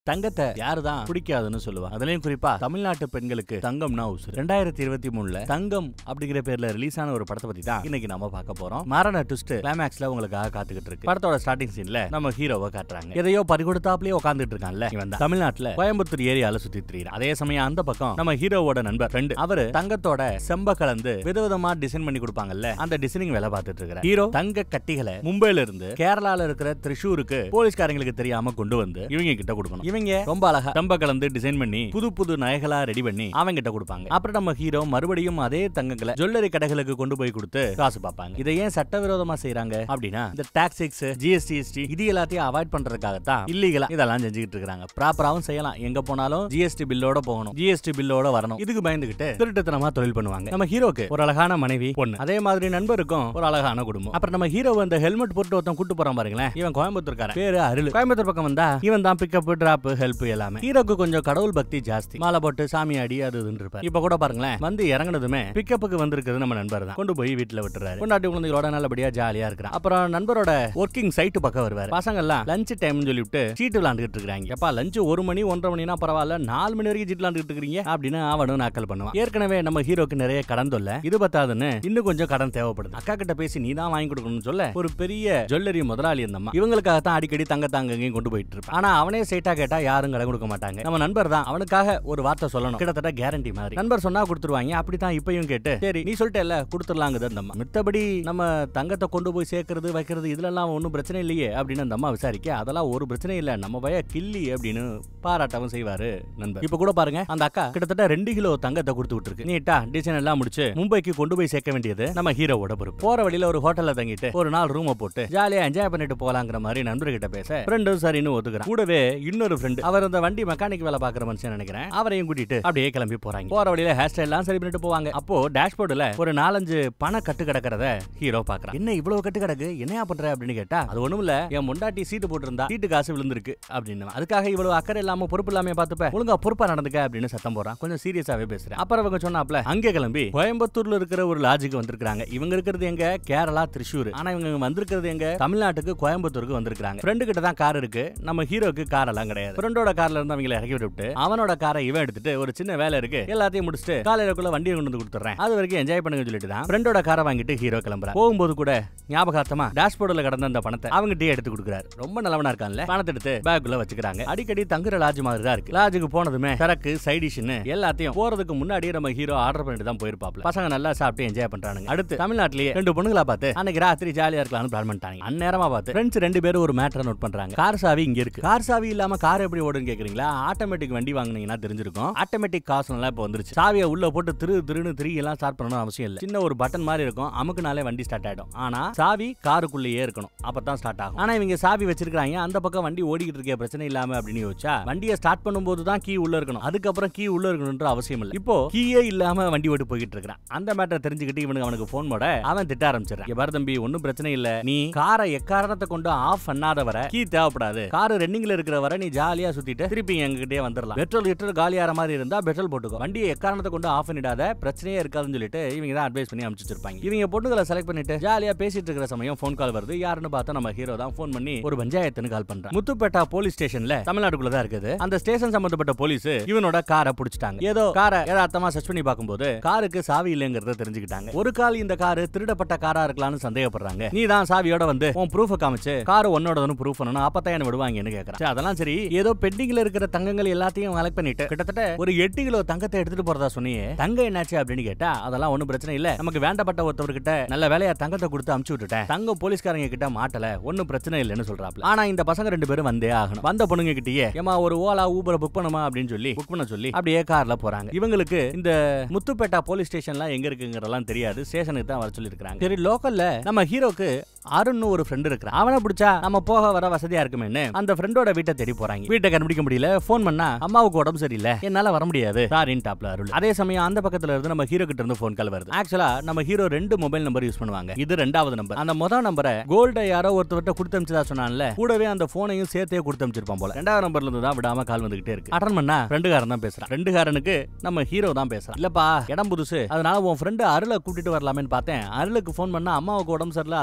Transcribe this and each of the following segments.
தங்கத்தை யாருதான் பிடிக்காதுன்னு சொல்லுவா அதுலயும் குறிப்பா தமிழ்நாட்டு பெண்களுக்கு தங்கம்னா உசுரு ரெண்டாயிரத்தி இருபத்தி மூணுல தங்கம் அப்படிங்கிற பேர்ல ரிலீஸ் ஆன ஒரு படத்தை பத்தி தான் இன்னைக்கு நம்ம பார்க்க போறோம் மாரண ட்விஸ்ட் கிளைமேக்ஸ்ல உங்களுக்காக காத்துக்கிட்டு இருக்கு படத்தோட ஸ்டார்டிங் சீன்ல நம்ம ஹீரோவை காட்டுறாங்க எதையோ பறிகொடுத்தாப்லயே உட்காந்துட்டு இருக்கான்ல இவன் தான் தமிழ்நாட்டுல கோயம்புத்தூர் ஏரியால சுத்தி திரியிறான் அதே சமயம் அந்த பக்கம் நம்ம ஹீரோவோட நண்பர் ஃப்ரெண்டு அவரு தங்கத்தோட செம்ப கலந்து விதவிதமா டிசைன் பண்ணி கொடுப்பாங்கல்ல அந்த டிசைனிங் வேலை பார்த்துட்டு இருக்காரு ஹீரோ தங்க கட்டிகளை மும்பைல இருந்து கேரளால இருக்கிற திரிஷூருக்கு போலீஸ்காரங்களுக்கு தெரியாம கொண்டு வந்து இவங்க கிட்ட கொடுக்கணும் இவங்க ரொம்ப அழகா ரொம்ப கலந்து டிசைன் பண்ணி புது புது நகைகளா ரெடி பண்ணி அவங்க கிட்ட கொடுப்பாங்க அப்புறம் நம்ம ஹீரோ மறுபடியும் அதே தங்கங்களை ஜுவல்லரி கடைகளுக்கு கொண்டு போய் கொடுத்து காசு பார்ப்பாங்க இதை ஏன் சட்டவிரோதமா செய்றாங்க அப்படின்னா இந்த டாக்ஸிக்ஸ் ஜிஎஸ்டி இது எல்லாத்தையும் அவாய்ட் பண்றதுக்காகத்தான் இல்லீகலா இதெல்லாம் செஞ்சுக்கிட்டு இருக்காங்க ப்ராப்பராவும் செய்யலாம் எங்க போனாலும் ஜிஎஸ்டி பில்லோட போகணும் ஜிஎஸ்டி பில்லோட வரணும் இதுக்கு பயந்துகிட்டு திருட்டுத்தனமா தொழில் பண்ணுவாங்க நம்ம ஹீரோக்கு ஒரு அழகான மனைவி பொண்ணு அதே மாதிரி நண்பருக்கும் ஒரு அழகான குடும்பம் அப்புறம் நம்ம ஹீரோ அந்த ஹெல்மெட் போட்டு ஒருத்தன் கூட்டு போறான் பாருங்களேன் இவன் கோயம்புத்தூர்காரன் பேரு அருள் கோயம்புத்தூர் பக்கம் வந்தா இவன் தான் பிக்கப் டிராப் ஹெல்ப் எல்லாமே ஹீரோக்கு கொஞ்சம் கடவுள் பக்தி ஜாஸ்தி மாலை போட்டு சாமி அடி அது இதுன்னு இருப்பார் இப்ப கூட பாருங்களேன் வந்து இறங்குனதுமே பிக்கப்புக்கு வந்திருக்கிறது நம்ம நண்பர் தான் கொண்டு போய் வீட்டுல விட்டுறாரு கொண்டாட்டி குழந்தைகளோட நல்லபடியா ஜாலியா இருக்கிறான் அப்புறம் நண்பரோட ஒர்க்கிங் சைட்டு பக்கம் வருவார் பசங்க எல்லாம் லஞ்ச் டைம்னு சொல்லிவிட்டு சீட்டு விளாண்டுட்டு இருக்காங்க எப்பா லஞ்ச் ஒரு மணி ஒன்றரை மணினா பரவாயில்ல நாலு மணி வரைக்கும் சீட்டு விளாண்டுட்டு இருக்கீங்க அப்படின்னு அவனும் நாக்கல் பண்ணுவான் ஏற்கனவே நம்ம ஹீரோக்கு நிறைய கடன் தொல்லை இது பத்தாதுன்னு இன்னும் கொஞ்சம் கடன் தேவைப்படுது அக்கா கிட்ட பேசி நீ தான் வாங்கி கொடுக்கணும்னு சொல்ல ஒரு பெரிய ஜுவல்லரி முதலாளி இருந்தம்மா இவங்களுக்காக தான் அடிக்கடி தங்க தாங்கங்கேயும் கொண்டு போயிட்டு இருப்பான் ஆனா அவனே சைட்டா கேட்டா யாரும் கடன் கொடுக்க மாட்டாங்க நம்ம நண்பர் தான் அவனுக்காக ஒரு வார்த்தை சொல்லணும் கிட்டத்தட்ட கேரண்டி மாதிரி நண்பர் சொன்னா கொடுத்துருவாங்க அப்படித்தான் இப்பயும் கேட்டு சரி நீ சொல்லிட்டேல்ல கொடுத்துடலாங்குது அந்த அம்மா மித்தபடி நம்ம தங்கத்தை கொண்டு போய் சேர்க்கறது வைக்கிறது இதுல எல்லாம் ஒன்றும் பிரச்சனை இல்லையே அப்படின்னு அந்த அம்மா விசாரிக்க அதெல்லாம் ஒரு பிரச்சனை இல்ல நம்ம பய கில்லி அப்படின்னு பாராட்டவும் செய்வாரு நண்பர் இப்ப கூட பாருங்க அந்த அக்கா கிட்டத்தட்ட ரெண்டு கிலோ தங்கத்தை கொடுத்து விட்டுருக்கு நீட்டா டிசைன் எல்லாம் முடிச்சு மும்பைக்கு கொண்டு போய் சேர்க்க வேண்டியது நம்ம ஹீரோவோட பொறுப்பு போற வழியில ஒரு ஹோட்டல்ல தங்கிட்டு ஒரு நாள் ரூமை போட்டு ஜாலியா என்ஜாய் பண்ணிட்டு போலாங்கிற மாதிரி நண்பர்கிட்ட பேச ஃப்ரெண்டும் சரின்னு ஒத்துக்கிறான் கூடவே இன்னொரு ஃப்ரெண்டு அவர் அந்த வண்டி மெக்கானிக் வேலை பாக்குற மனுஷன் நினைக்கிறேன் அவரையும் கூட்டிட்டு அப்படியே கிளம்பி போறாங்க போற வழியில ஹேர் ஸ்டைல் எல்லாம் சரி பண்ணிட்டு போவாங்க அப்போ டேஷ்போர்டுல ஒரு நாலஞ்சு பண கட்டு கிடக்கிறத ஹீரோ பாக்குறான் என்ன இவ்வளவு கட்டு கிடக்கு என்னையா பண்ற அப்படின்னு கேட்டா அது ஒண்ணும் இல்ல என் முண்டாட்டி சீட்டு போட்டிருந்தா சீட்டு காசு விழுந்திருக்கு அப்படின்னு அதுக்காக இவ்வளவு அக்கறை இல்லாம பொறுப்பு இல்லாம பாத்துப்ப ஒழுங்கா பொறுப்பா நடந்துக்க அப்படின்னு சத்தம் போறான் கொஞ்சம் சீரியஸாவே பேசுறேன் அப்புறம் இவங்க சொன்னாப்ல அங்கே கிளம்பி கோயம்புத்தூர்ல இருக்கிற ஒரு லாட்ஜுக்கு வந்திருக்காங்க இவங்க இருக்கிறது எங்க கேரளா திரிசூர் ஆனா இவங்க வந்திருக்கிறது எங்க தமிழ்நாட்டுக்கு கோயம்புத்தூருக்கு வந்திருக்காங்க ஃப்ரெண்டு கிட்ட தான் கார் இருக்கு நம்ம ஹீரோக்கு கார் எல்லாம் கிடையாது ஃப்ரெண்டோட கார்ல இருந்து அவங்களை இறக்கி விட்டு அவனோட காரை இவன் எடுத்துட்டு ஒரு சின்ன வேலை இருக்கு எல்லாத்தையும் முடிச்சுட்டு காலையிலக்குள்ள வண்டியை கொண்டு வந்து கொடுத்துறேன் அது வரைக்கும் என்ஜாய் பண்ணுங்க சொல்லிட்டு தான் ஃப்ரெண்டோட காரை வாங்கிட்டு ஹீரோ கிளம்புறான் போகும்போது கூட ஞாபகார்த்தமா டேஷ்போர்டில் கடந்த அந்த பணத்தை அவங்ககிட்டயே எடுத்து கொடுக்குறாரு ரொம்ப நல்லவனா இருக்கான்ல பணத்தை எடுத்து பேக்குள்ள வச்சுக்கிறாங்க அடிக்கடி தங்குற லாட்ஜ் மாதிரி தான் இருக்கு லாட்ஜுக்கு போனதுமே சரக்கு சைடிஷ்னு எல்லாத்தையும் போறதுக்கு முன்னாடியே நம்ம ஹீரோ ஆர்டர் பண்ணிட்டு தான் போயிருப்பாப்ல பசங்க நல்லா சாப்பிட்டு என்ஜாய் பண்றானுங்க அடுத்து தமிழ்நாட்டிலேயே ரெண்டு பொண்ணுங்களா பார்த்து அன்னைக்கு ராத்திரி ஜாலியா இருக்கலாம்னு பிளான் பண்ணிட்டாங்க அந்நேரமா பார்த்து ஃப்ரெண்ட்ஸ் ரெண்டு பேரும் ஒரு மேட்டரை நோட் பண்றாங்க கார் சாவி இங்க இருக்கு கார் சாவி இல்லாம கார் எப்படி ஓடுன்னு கேக்குறீங்களா ஆட்டோமேட்டிக் வண்டி வாங்குனீங்கன்னா தெரிஞ்சிருக்கும் ஆட்டோமேட்டிக் காசு எல்லாம் இப்போ வந்துருச்சு சாவியை உள்ள போட்டு திரு திருன்னு திரி எல்லாம் ஸ்டார்ட் பண்ணணும் அவசியம் இல்லை சின்ன ஒரு பட்டன் மாதிரி இருக்கும் அமுக்குனாலே வண்டி ஸ்டார்ட் ஆயிடும் ஆனா சாவி காருக்குள்ளேயே இருக்கணும் அப்பதான் ஸ்டார்ட் ஆகும் ஆனா இவங்க சாவி வச்சிருக்காங்க அந்த பக்கம் வண்டி ஓடிக்கிட்டு இருக்க பிரச்சனை இல்லாம அப்படின்னு யோசிச்சா வண்டியை ஸ்டார்ட் பண்ணும்போது தான் கீ உள்ள இருக்கணும் அதுக்கப்புறம் கீ உள்ள இருக்கணும்ன்ற அவசியம் இல்லை இப்போ கீயே இல்லாம வண்டி ஓடி போய்கிட்டு இருக்கான் அந்த மேட்டரை தெரிஞ்சுக்கிட்டு இவனுக்கு அவனுக்கு போன் போட அவன் திட்ட ஆரம்பிச்சிடறான் இங்க பாரு தம்பி ஒன்னும் பிரச்சனை இல்ல நீ காரை எக்காரணத்தை கொண்டு ஆஃப் பண்ணாத வரை கீ தேவைப்படாது கார் ரன்னிங்ல இருக்கிற வரை நீ ஜாலியா சுத்திட்டு திருப்பி எங்ககிட்டயே வந்துடலாம் பெட்ரோல் லிட்டர் காலியாற மாதிரி இருந்தா பெட்ரோல் போட்டுக்கோ வண்டியை எக்காரணத்தை கொண்டு ஆஃப் பண்ணிடாத பிரச்சனையே இருக்காதுன்னு சொல்லிட்டு இவங்க தான் அட்வைஸ் பண்ணி அனுப்பிச்சு வச்சிருப்பாங்க இவங்க பொண்ணுகளை செலக்ட் பண்ணிட்டு ஜாலியா பேசிட்டு இருக்கிற சமயம் ஃபோன் கால் வருது யாருன்னு பார்த்தா நம்ம ஹீரோ தான் ஃபோன் பண்ணி ஒரு பஞ்சாயத்துன்னு கால் பண்றான் முத்துப்பேட்டா போலீஸ் ஸ்டேஷன்ல தமிழ்நாட்டுக்குள்ள தான் இருக்குது அந்த ஸ்டேஷன் சம்பந்தப்பட்ட போலீஸ் இவனோட காரை புடிச்சிட்டாங்க ஏதோ காரை யதார்த்தமா சர்ச் பண்ணி பார்க்கும்போது காருக்கு சாவி இல்லைங்கிறத தெரிஞ்சுக்கிட்டாங்க ஒரு கால் இந்த காரு திருடப்பட்ட காரா இருக்கலாம்னு சந்தேகப்படுறாங்க நீ தான் சாவியோட வந்து உன் ப்ரூஃப் காமிச்சு கார் உன்னோடதுன்னு ப்ரூஃப் பண்ணணும் அப்பதான் என்ன விடுவாங்கன்னு கேக்குறான் சரி, அதெல்லாம் சரி ஏதோ பெண்டிங்ல இருக்கிற தங்கங்கள் எல்லாத்தையும் கலெக்ட் பண்ணிட்டு கிட்டத்தட்ட ஒரு எட்டு கிலோ தங்கத்தை எடுத்துட்டு போறதா சொன்னியே தங்கம் என்னாச்சு அப்படின்னு கேட்டா அதெல்லாம் ஒண்ணும் பிரச்சனை இல்ல நமக்கு வேண்டப்பட்ட ஒருத்தவர்கிட்ட நல்ல வேலையா தங்கத்தை கொடுத்து அமுச்சு விட்டுட்டேன் தங்கம் போலீஸ்காரங்க கிட்ட மாட்டல ஒண்ணும் பிரச்சனை இல்லைன்னு சொல்றாப்ல ஆனா இந்த பசங்க ரெண்டு பேரும் வந்தே ஆகணும் வந்த பொண்ணுங்க கிட்டயே ஏமா ஒரு ஓலா ஊபரை புக் பண்ணுமா அப்படின்னு சொல்லி புக் பண்ண சொல்லி அப்படியே கார்ல போறாங்க இவங்களுக்கு இந்த முத்துப்பேட்டா போலீஸ் ஸ்டேஷன்லாம் எங்க இருக்குங்கிறதெல்லாம் தெரியாது ஸ்டேஷனுக்கு தான் வர சொல்லியிருக்காங்க சரி லோக்கல்ல நம்ம ஹீரோக்கு அருண்னு ஒரு ஃப்ரெண்ட் இருக்கிறான் அவனை பிடிச்சா நம்ம போக வர வசதியா இருக்குமேன்னு அந்த ஃப்ரெண்டோட வீட்டை தேடி போறாங்க வீட்டை கண்டுபிடிக்க முடியல ஃபோன் பண்ணா அம்மாவுக்கு உடம்பு சரியில்லை என்னால வர முடியாது சாரின் டாப்ல அருள் அதே சமயம் அந்த பக்கத்துல இருந்து நம்ம ஹீரோ கிட்ட இருந்து ஃபோன் கால் வருது ஆக்சுவலா நம்ம ஹீரோ ரெண்டு மொபைல் நம்பர் யூஸ் பண்ணுவாங்க இது ரெண்டாவது நம்பர் அந்த முதல் நம்பரை கோல்ட யாரோ ஒருத்தவர்ட்ட கொடுத்து அமிச்சதா சொன்னான்ல கூடவே அந்த போனையும் சேர்த்தே கொடுத்து அமிச்சிருப்பான் போல ரெண்டாவது நம்பர்ல இருந்து தான் விடாம கால் வந்துகிட்டே இருக்கு அட்டன் பண்ணா ரெண்டுகாரன் தான் பேசுறான் ரெண்டுகாரனுக்கு நம்ம ஹீரோ தான் பேசுறான் இல்லப்பா இடம் புதுசு அதனால உன் ஃப்ரெண்டு அருளை கூட்டிட்டு வரலாமேன்னு பார்த்தேன் அருளுக்கு ஃபோன் பண்ணா அம்மாவுக்கு உடம்பு சரியில்லை அதுன்னு சொல்லி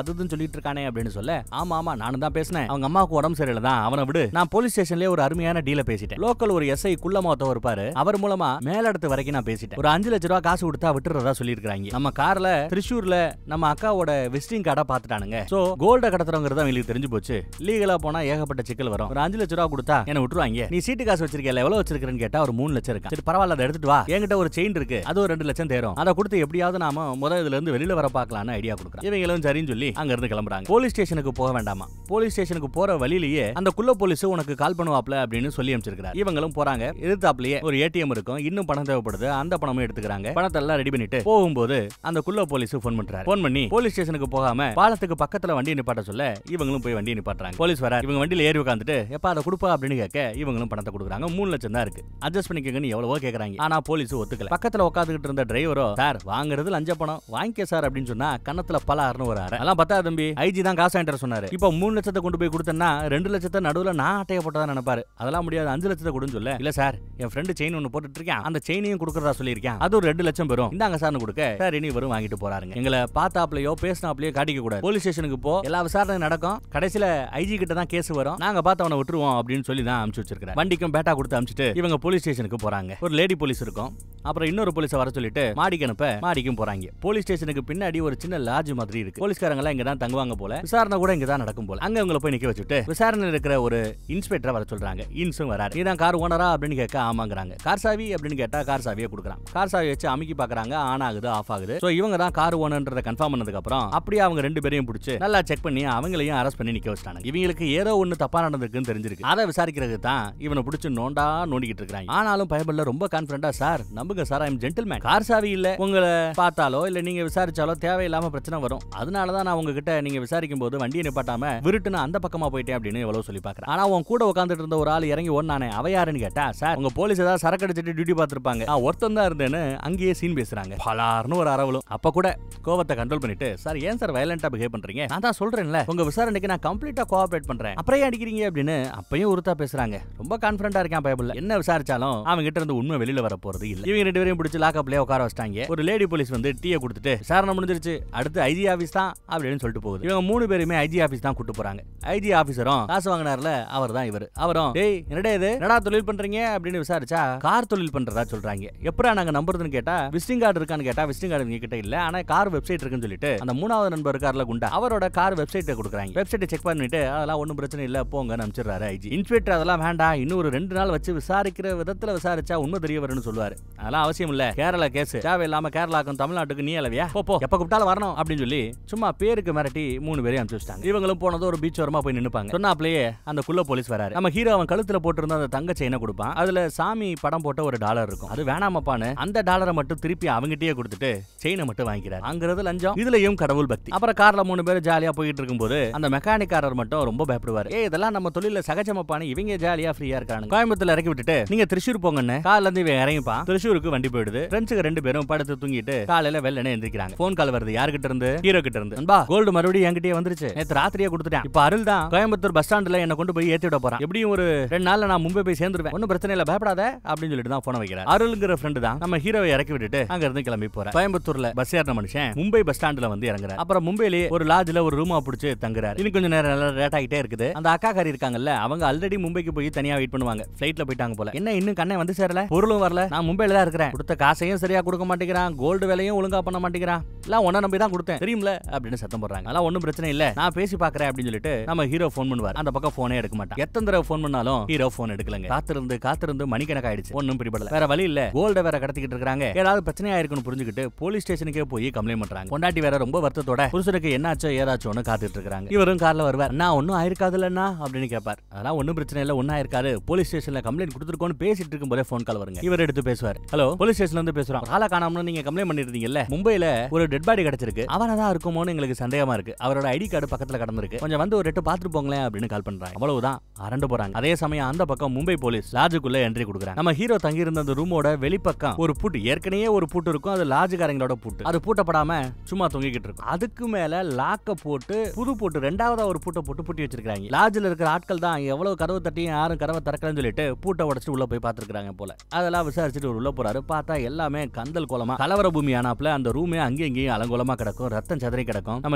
சொல்லிட்டு இருக்கானே அப்படின்னு சொல்ல ஆமா ஆமா நானும் தான் பேசினேன் அவங்க அம்மாவுக்கு உடம்பு சரியில்லை தான் அவனை விடு நான் போலீஸ் ஸ்டேஷன்லயே ஒரு அருமையான டீல பேசிட்டேன் லோக்கல் ஒரு எஸ்ஐ குள்ளமாத்த இருப்பாரு அவர் மூலமா மேலிடத்து வரைக்கும் நான் பேசிட்டேன் ஒரு அஞ்சு லட்ச ரூபா காசு கொடுத்தா விட்டுறதா சொல்லியிருக்காங்க நம்ம கார்ல திருச்சூர்ல நம்ம அக்காவோட விசிட்டிங் கார்டா பாத்துட்டானுங்க சோ கோல்ட கடத்துறவங்கிறது அவங்களுக்கு தெரிஞ்சு போச்சு லீகலா போனா ஏகப்பட்ட சிக்கல் வரும் ஒரு அஞ்சு லட்ச ரூபா கொடுத்தா என்ன விட்டுருவாங்க நீ சீட்டு காசு வச்சிருக்கல எவ்வளவு வச்சிருக்கேன்னு கேட்டா ஒரு மூணு லட்சம் இருக்கு சரி பரவாயில்ல அதை எடுத்துட்டு வா என்கிட்ட ஒரு செயின் இருக்கு அது ஒரு ரெண்டு லட்சம் தேரும் அதை கொடுத்து எப்படியாவது நாம முதல் இதுல இருந்து வெளியில வர பார்க்கலாம்னு ஐடியா கொடுக்குறேன் இவங்களும் சரின்னு சொல்லி அங்க இருந்து கிளம்புறாங்க போலீஸ் ஸ்டேஷனுக்கு போக வேண்டாமா போலீஸ் ஸ்டேஷனுக்கு போற வழியிலேயே அந்த குள்ள போலீஸ் உனக்கு கால் பண்ணுவாப்ல அப்படின்னு சொல்லி அமைச்சிருக்காரு இவங்களும் போறாங்க எதிர்த்தாப்லயே ஒரு ஏடிஎம் இருக்கும் இன்னும் பணம் தேவைப்படுது அந்த பணமும் எடுத்துக்கிறாங்க பணத்தை எல்லாம் ரெடி பண்ணிட்டு போகும்போது அந்த குள்ள போலீஸ் ஃபோன் பண்றாரு ஃபோன் பண்ணி போலீஸ் ஸ்டேஷனுக்கு போகாம பாலத்துக்கு பக்கத்துல வண்டி நிப்பாட்ட சொல்ல இவங்களும் போய் வண்டி நிப்பாட்டுறாங்க போலீஸ் வர இவங்க வண்டியில ஏறி உட்காந்துட்டு எப்ப அதை கொடுப்பா அப்படின்னு கேட்க இவங்களும் பணத்தை கொடுக்குறாங்க மூணு லட்சம் தான் இருக்கு அட்ஜஸ்ட் பண்ணிக்கங்கன்னு எவ்வளவோ கேக்குறாங்க ஆனா போலீஸ் ஒத்துக்கல பக்கத்துல உட்காந்துக்கிட்டு இருந்த டிரைவரோ சார் வாங்குறது லஞ்ச பணம் வாங்கிக்க சார் அப்படின்னு சொன்னா கன்னத்துல பலாருன்னு ஒரு அரை அதெல்லாம் பத்தா தம்பி ஐஜி தான் காசு வாங்கிட்டு வர சொன்னாரு இப்போ மூணு லட்சத்தை கொண்டு போய் கொடுத்தேன்னா ரெண்டு லட்சத்தை நடுவுல நான் அட்டைய போட்டதா நினைப்பாரு அதெல்லாம் முடியாது அஞ்சு லட்சத்தை கொடுன்னு சொல்ல இல்ல சார் என் ஃப்ரெண்டு செயின் ஒன்னு போட்டுட்டு இருக்கேன் அந்த செயினையும் கொடுக்கறதா சொல்லியிருக்கேன் அது ஒரு ரெண்டு லட்சம் பெறும் இந்தாங்க சார்னு கொடுக்க சார் இனி வரும் வாங்கிட்டு போறாருங்க எங்களை பார்த்தாப்லயோ பேசினாப்லயோ காட்டிக்க கூடாது போலீஸ் ஸ்டேஷனுக்கு போ எல்லா விசாரணை நடக்கும் கடைசியில ஐஜி கிட்ட தான் கேஸ் வரும் நாங்க பார்த்தவனை விட்டுருவோம் அப்படின்னு சொல்லி தான் அனுப்பிச்சு வச்சிருக்கிறேன் வண்டிக்கும் பேட்டா கொடுத்து அனுப்பிச்சிட்டு இவங்க போலீஸ் ஸ்டேஷனுக்கு போறாங்க ஒரு லேடி போலீஸ் இருக்கும் அப்புறம் இன்னொரு போலீஸை வர சொல்லிட்டு மாடிக்கு அனுப்ப மாடிக்கும் போறாங்க போலீஸ் ஸ்டேஷனுக்கு பின்னாடி ஒரு சின்ன லாட்ஜ் மாதிரி இருக்கு போலீஸ்காரங்க எல்லாம் இங்க தான் தங்குவாங்க போல விசாரணை கூட இங்க தான் நடக்கும் போல அங்க இவங்களை போய் நிக்க வச்சுட்டு விசாரணையில் இருக்கிற ஒரு இன்ஸ்பெக்டரை வர சொல்றாங்க இன்ஸும் வராரு நீதான் கார் ஓனரா அப்படின்னு கேட்க ஆமாங்கிறாங்க கார் சாவி அப்படின்னு கேட்டா கார் சாவியை கொடுக்குறான் கார் சாவி வச்சு அமுக்கி பாக்குறாங்க ஆன் ஆகுது ஆஃப் ஆகுது சோ இவங்க தான் கார் ஓனர்ன்றத கன்ஃபார்ம் பண்ணதுக்கு அப்புறம் அப்படியே அவங்க ரெண்டு பேரையும் பிடிச்சு நல்லா செக் பண்ணி அவங்களையும் அரெஸ்ட் பண்ணி நிக்க வச்சிட்டாங்க இவங்களுக்கு ஏதோ ஒண்ணு தப்பா நடந்திருக்குன்னு தெரிஞ்சிருக்கு அதை விசாரிக்கிறதுக்கு தான் இவனை பிடிச்சு நோண்டா நோண்டிக்கிட்டு இருக்காங்க ஆனாலும் பயபல்ல ரொம்ப கான்பிடண்டா சார் நம்புங்க சார் ஐம் ஜென்டில்மேன் கார் சாவி இல்ல உங்களை பார்த்தாலோ இல்ல நீங்க விசாரிச்சாலோ தேவையில்லாம பிரச்சனை வரும் அதனால தான் நான் உங்ககிட்ட நீங்க விசாரிக்கும் போது வண்டியை நிப்பாட்டாம விருட்டுன்னு அந்த பக்கமா போயிட்டேன் அப்படின்னு எவ்வளவு சொல்லி பாக்குறேன் ஆனா உன் கூட உட்காந்துட்டு இருந்த ஒரு ஆள் இறங்கி ஓடினானே அவ யாருன்னு கேட்டா சார் உங்க போலீஸ் ஏதாவது சரக்கு அடிச்சிட்டு டியூட்டி பார்த்திருப்பாங்க நான் ஒருத்தன் தான் இருந்தேன்னு அங்கேயே சீன் பேசுறாங்க பலார்னு ஒரு அரவலும் அப்ப கூட கோவத்தை கண்ட்ரோல் பண்ணிட்டு சார் ஏன் சார் வயலண்டா பிஹேவ் பண்றீங்க நான் தான் சொல்றேன்ல உங்க விசாரணைக்கு நான் கம்ப்ளீட்டா கோஆபரேட் பண்றேன் அப்புறம் ஏன் அடிக்கிறீங்க அப்படின்னு அப்பயும் உருத்தா பேசுறாங்க ரொம்ப கான்பிடண்டா இருக்கேன் பயபுள்ள என்ன விசாரிச்சாலும் அவங்க கிட்ட இருந்து உண்மை வெளியில வர போறது இல்ல இவங்க ரெண்டு பேரையும் பிடிச்சு லாக்அப்லயே உட்கார வச்சிட்டாங்க ஒரு லேடி போலீஸ் வந்து டீயை கொடுத்துட்டு விசாரணை முடிஞ்சிருச்சு அடுத்து ஐஜி ஆபீஸ் தான் அப்படின்னு சொல்லிட்டு போகுது இவங்க மூணு பேருமே ஐஜி ஆபீஸ் தான் கூட்டு போறாங்க ஐஜி ஆபீசரும் காசு வாங்கினார்ல அவர் தான் இவர் அவரும் டேய் என்னடா இது என்னடா தொழில் பண்றீங்க அப்படின்னு விசாரிச்சா கார் தொழில் பண்றதா சொல்றாங்க எப்படா நாங்க நம்புறதுன்னு கேட்டா விசிட்டிங் கார்டு இருக்கான்னு கேட்டா விசிட்டிங் கார்டு எங்க கிட்ட இல்ல ஆனா கார் வெப்சைட் இருக்குன்னு சொல்லிட்டு அந்த மூணாவது நண்பர் இருக்கார்ல குண்டா அவரோட கார் வெப்சைட்டை கொடுக்குறாங்க வெப்சைட்டை செக் பண்ணிட்டு அதெல்லாம் ஒன்றும் பிரச்சனை இல்ல போங்கன்னு அனுப்பிச்சிடுறாரு ஐஜி இன்ஸ்பெக்டர் அதெல்லாம் வேண்டாம் இன்னும் ஒரு ரெண்டு நாள் வச்சு விசாரிக்கிற விதத்துல விசாரிச்சா உண்மை தெரிய வரும்னு சொல்லுவாரு அதெல்லாம் அவசியம் இல்ல கேரளா கேஸ் தேவையில்லாம கேரளாக்கும் தமிழ்நாட்டுக்கு நீ அளவியா போ போ எப்ப கூப்பிட்டாலும் வரணும் அப்படின்னு சொல்லி சும்மா பேருக்கு மிரட்டி மூணு பேரையும் அனுப்பிச்சு வச்சிட்டாங்க இவங்களும் போனது ஒரு பீச் ஓரமா போய் நின்னுப்பாங்க சொன்னாப்லயே அந்த குள்ள போலீஸ் வராரு நம்ம ஹீரோ அவன் கழுத்துல போட்டிருந்த அந்த தங்க செயினை கொடுப்பான் அதுல சாமி படம் போட்ட ஒரு டாலர் இருக்கும் அது வேணாமப்பான்னு அந்த டாலரை மட்டும் திருப்பி அவங்கிட்டயே கொடுத்துட்டு செயினை மட்டும் வாங்கிக்கிறார் அங்கிறது லஞ்சம் இதுலயும் கடவுள் பக்தி அப்புறம் கார்ல மூணு பேர் ஜாலியா போயிட்டு இருக்கும்போது அந்த மெக்கானிக்காரர் மட்டும் ரொம்ப பயப்படுவாரு ஏ இதெல்லாம் நம்ம தொழில சகஜமாப்பான்னு இவங்க ஜாலியா ஃப்ரீயா இருக்காங்க கோயம்புத்தூர்ல இறக்கி விட்டுட்டு நீங்க திருச்சூர் போங்கன்னு கார்ல இருந்து இவன் இறங்கிப்பா திருச்சூருக்கு வண்டி போயிடுது ஃப்ரெண்ட்ஸுக்கு ரெண்டு பேரும் படுத்து தூங்கிட்டு காலையில வெள்ளனே எந்திரிக்கிறாங்க போன் கால் வருது யாருகிட்ட இருந்து ஹீரோ கிட்ட இருந்து நண்பா கோல்டு மறுபடியும் என்கிட்டயே வந்துருச்சு நேத்து ராத்திரியே கொடுத்துட்டேன் இப்ப அருள் தான் கோயம்புத்தூர் பஸ் ஸ்டாண்ட்ல என்ன கொண்டு போய் ஏத்தி விட போறான் எப்படியும் ஒரு ரெண்டு நாள்ல நான் மும்பை போய் சேர்ந்துருவேன் ஒன்னும் பிரச்சனை இல்ல பயப்படாத அப்படின்னு சொல்லிட்டு தான் போன வைக்கிறார் அருள்ங்கிற ஃப்ரெண்டு தான் நம்ம ஹீரோவை இறக்கி விட்டுட்டு அங்க இருந்து கிளம்பி போறேன் கோயம்புத்தூர்ல பஸ் ஏறின மனுஷன் மும்பை பஸ் ஸ்டாண்ட்ல வந்து இறங்குறாரு அப்புறம் மும்பையிலேயே ஒரு லாட்ஜ்ல ஒரு ரூமா பிடிச்சு தங்குறாரு இன்னும் கொஞ்சம் நேரம் நல்லா லேட் ஆகிட்டே இருக்குது அந்த அக்கா காரி இருக்காங்கல்ல அவங்க ஆல்ரெடி மும்பைக்கு போய் தனியா வெயிட் பண்ணுவாங்க ஃபிளைட்ல போயிட்டாங்க போல என்ன இன்னும் கண்ணை வந்து சேரல பொருளும் வரல நான் மும்பைல தான் இருக்கிறேன் கொடுத்த காசையும் சரியா கொடுக்க மாட்டேங்கிறான் கோல்டு விலையும் ஒழுங்கா பண்ண மாட்டேங்கிறான் எல்லாம் ஒன்ன நம்பி தான் கொடுத்தேன் தெரியும்ல அப்படின்னு சத்தம் போடுறாங்க அதெல்லாம் ஒன்றும் பிரச்சனை இல்ல நான் பேசி பாக்குறேன் அப்படின்னு சொல்லிட்டு நம்ம ஹீரோ ஃபோன் பண்ணுவார் அந்த பக்கம் போனே எடுக்க மாட்டான் எத்தனை தடவை ஃபோன் பண்ணாலும் ஹீரோ ஃபோன் எடுக்கலங்க காத்திருந்து காத்திருந்து மணிக்கணக்காயிடுச்சு ஒன்றும் பிடிபடல வேற வழி இல்ல கோல்ட வேற கடத்திக்கிட்டு இருக்காங்க ஏதாவது பிரச்சனையா இருக்குன்னு புரிஞ்சுக்கிட்டு போலீஸ் ஸ்டேஷனுக்கே போய் கம்ப்ளைண்ட் பண்றாங்க கொண்டாட்டி வேற ரொம்ப வருத்தத்தோட புருஷனுக்கு என்னாச்சோ ஏதாச்சோன்னு காத்துட்டு இருக்காங்க இவரும் கார்ல வருவார் நான் ஒன்னும் ஆயிருக்காதுல்லண்ணா அப்படின்னு கேட்பார் அதெல்லாம் ஒன்றும் பிரச்சனை இல்ல ஒன்னும் ஆயிருக்காது போலீஸ் ஸ்டேஷன்ல கம்ப்ளைண்ட் கொடுத்துருக்கோன்னு பேசிட்டு இருக்கும் போதே ஃபோன் கால் வருங்க இவர் எடுத்து பேசுவார் ஹலோ போலீஸ் ஸ்டேஷன்ல இருந்து பேசுறோம் ஆளை காணாமனு நீங்க கம்ப்ளைண்ட் பண்ணிருந்தீங்கல்ல மும்பைல ஒரு டெட் பாடி கிடைச்சிருக்கு அவனா தான் இருக்குமோன்னு எங்களுக்கு சந்தேகமா இருக்கு அவரோட ஐடி கார்டு பக்கத்துல கடந்திருக்கு கொஞ்சம் வந்து ஒரு எட்டு பாத்துட்டு போங்களேன் அப்படின்னு கால் பண்றாங்க அவ்வளவுதான் அரண்டு போறாங்க அதே சமயம் அந்த பக்கம் மும்பை போலீஸ் லாட்ஜுக்குள்ள என்ட்ரி கொடுக்குறாங்க நம்ம ஹீரோ தங்கி இருந்த அந்த ரூமோட வெளிப்பக்கம் ஒரு பூட்டு ஏற்கனவே ஒரு பூட்டு இருக்கும் அது லாட்ஜுக்காரங்களோட பூட்டு அது பூட்டப்படாம சும்மா தொங்கிக்கிட்டு இருக்கும் அதுக்கு மேல லாக்க போட்டு புது பூட்டு ரெண்டாவதா ஒரு பூட்டை போட்டு பூட்டி வச்சிருக்காங்க லாட்ஜில் இருக்கிற ஆட்கள் தான் எவ்வளவு கதவு தட்டியும் யாரும் கதவை திறக்கலன்னு சொல்லிட்டு பூட்டை உடச்சிட்டு உள்ள போய் பார்த்திருக்காங்க போல அதெல்லாம் விசாரிச்சுட்டு ஒரு உள்ள போறாரு பார்த்தா எல்லாமே கந்தல் கோலமா கலவர பூமி ஆனாப்ல அந்த ரூமே அங்கேயும் இங்கேயும் அலங்கோலமா கிடக்கும் ரத்தம் சதறி கிடக்கும் நம்ம ஹீரோவோட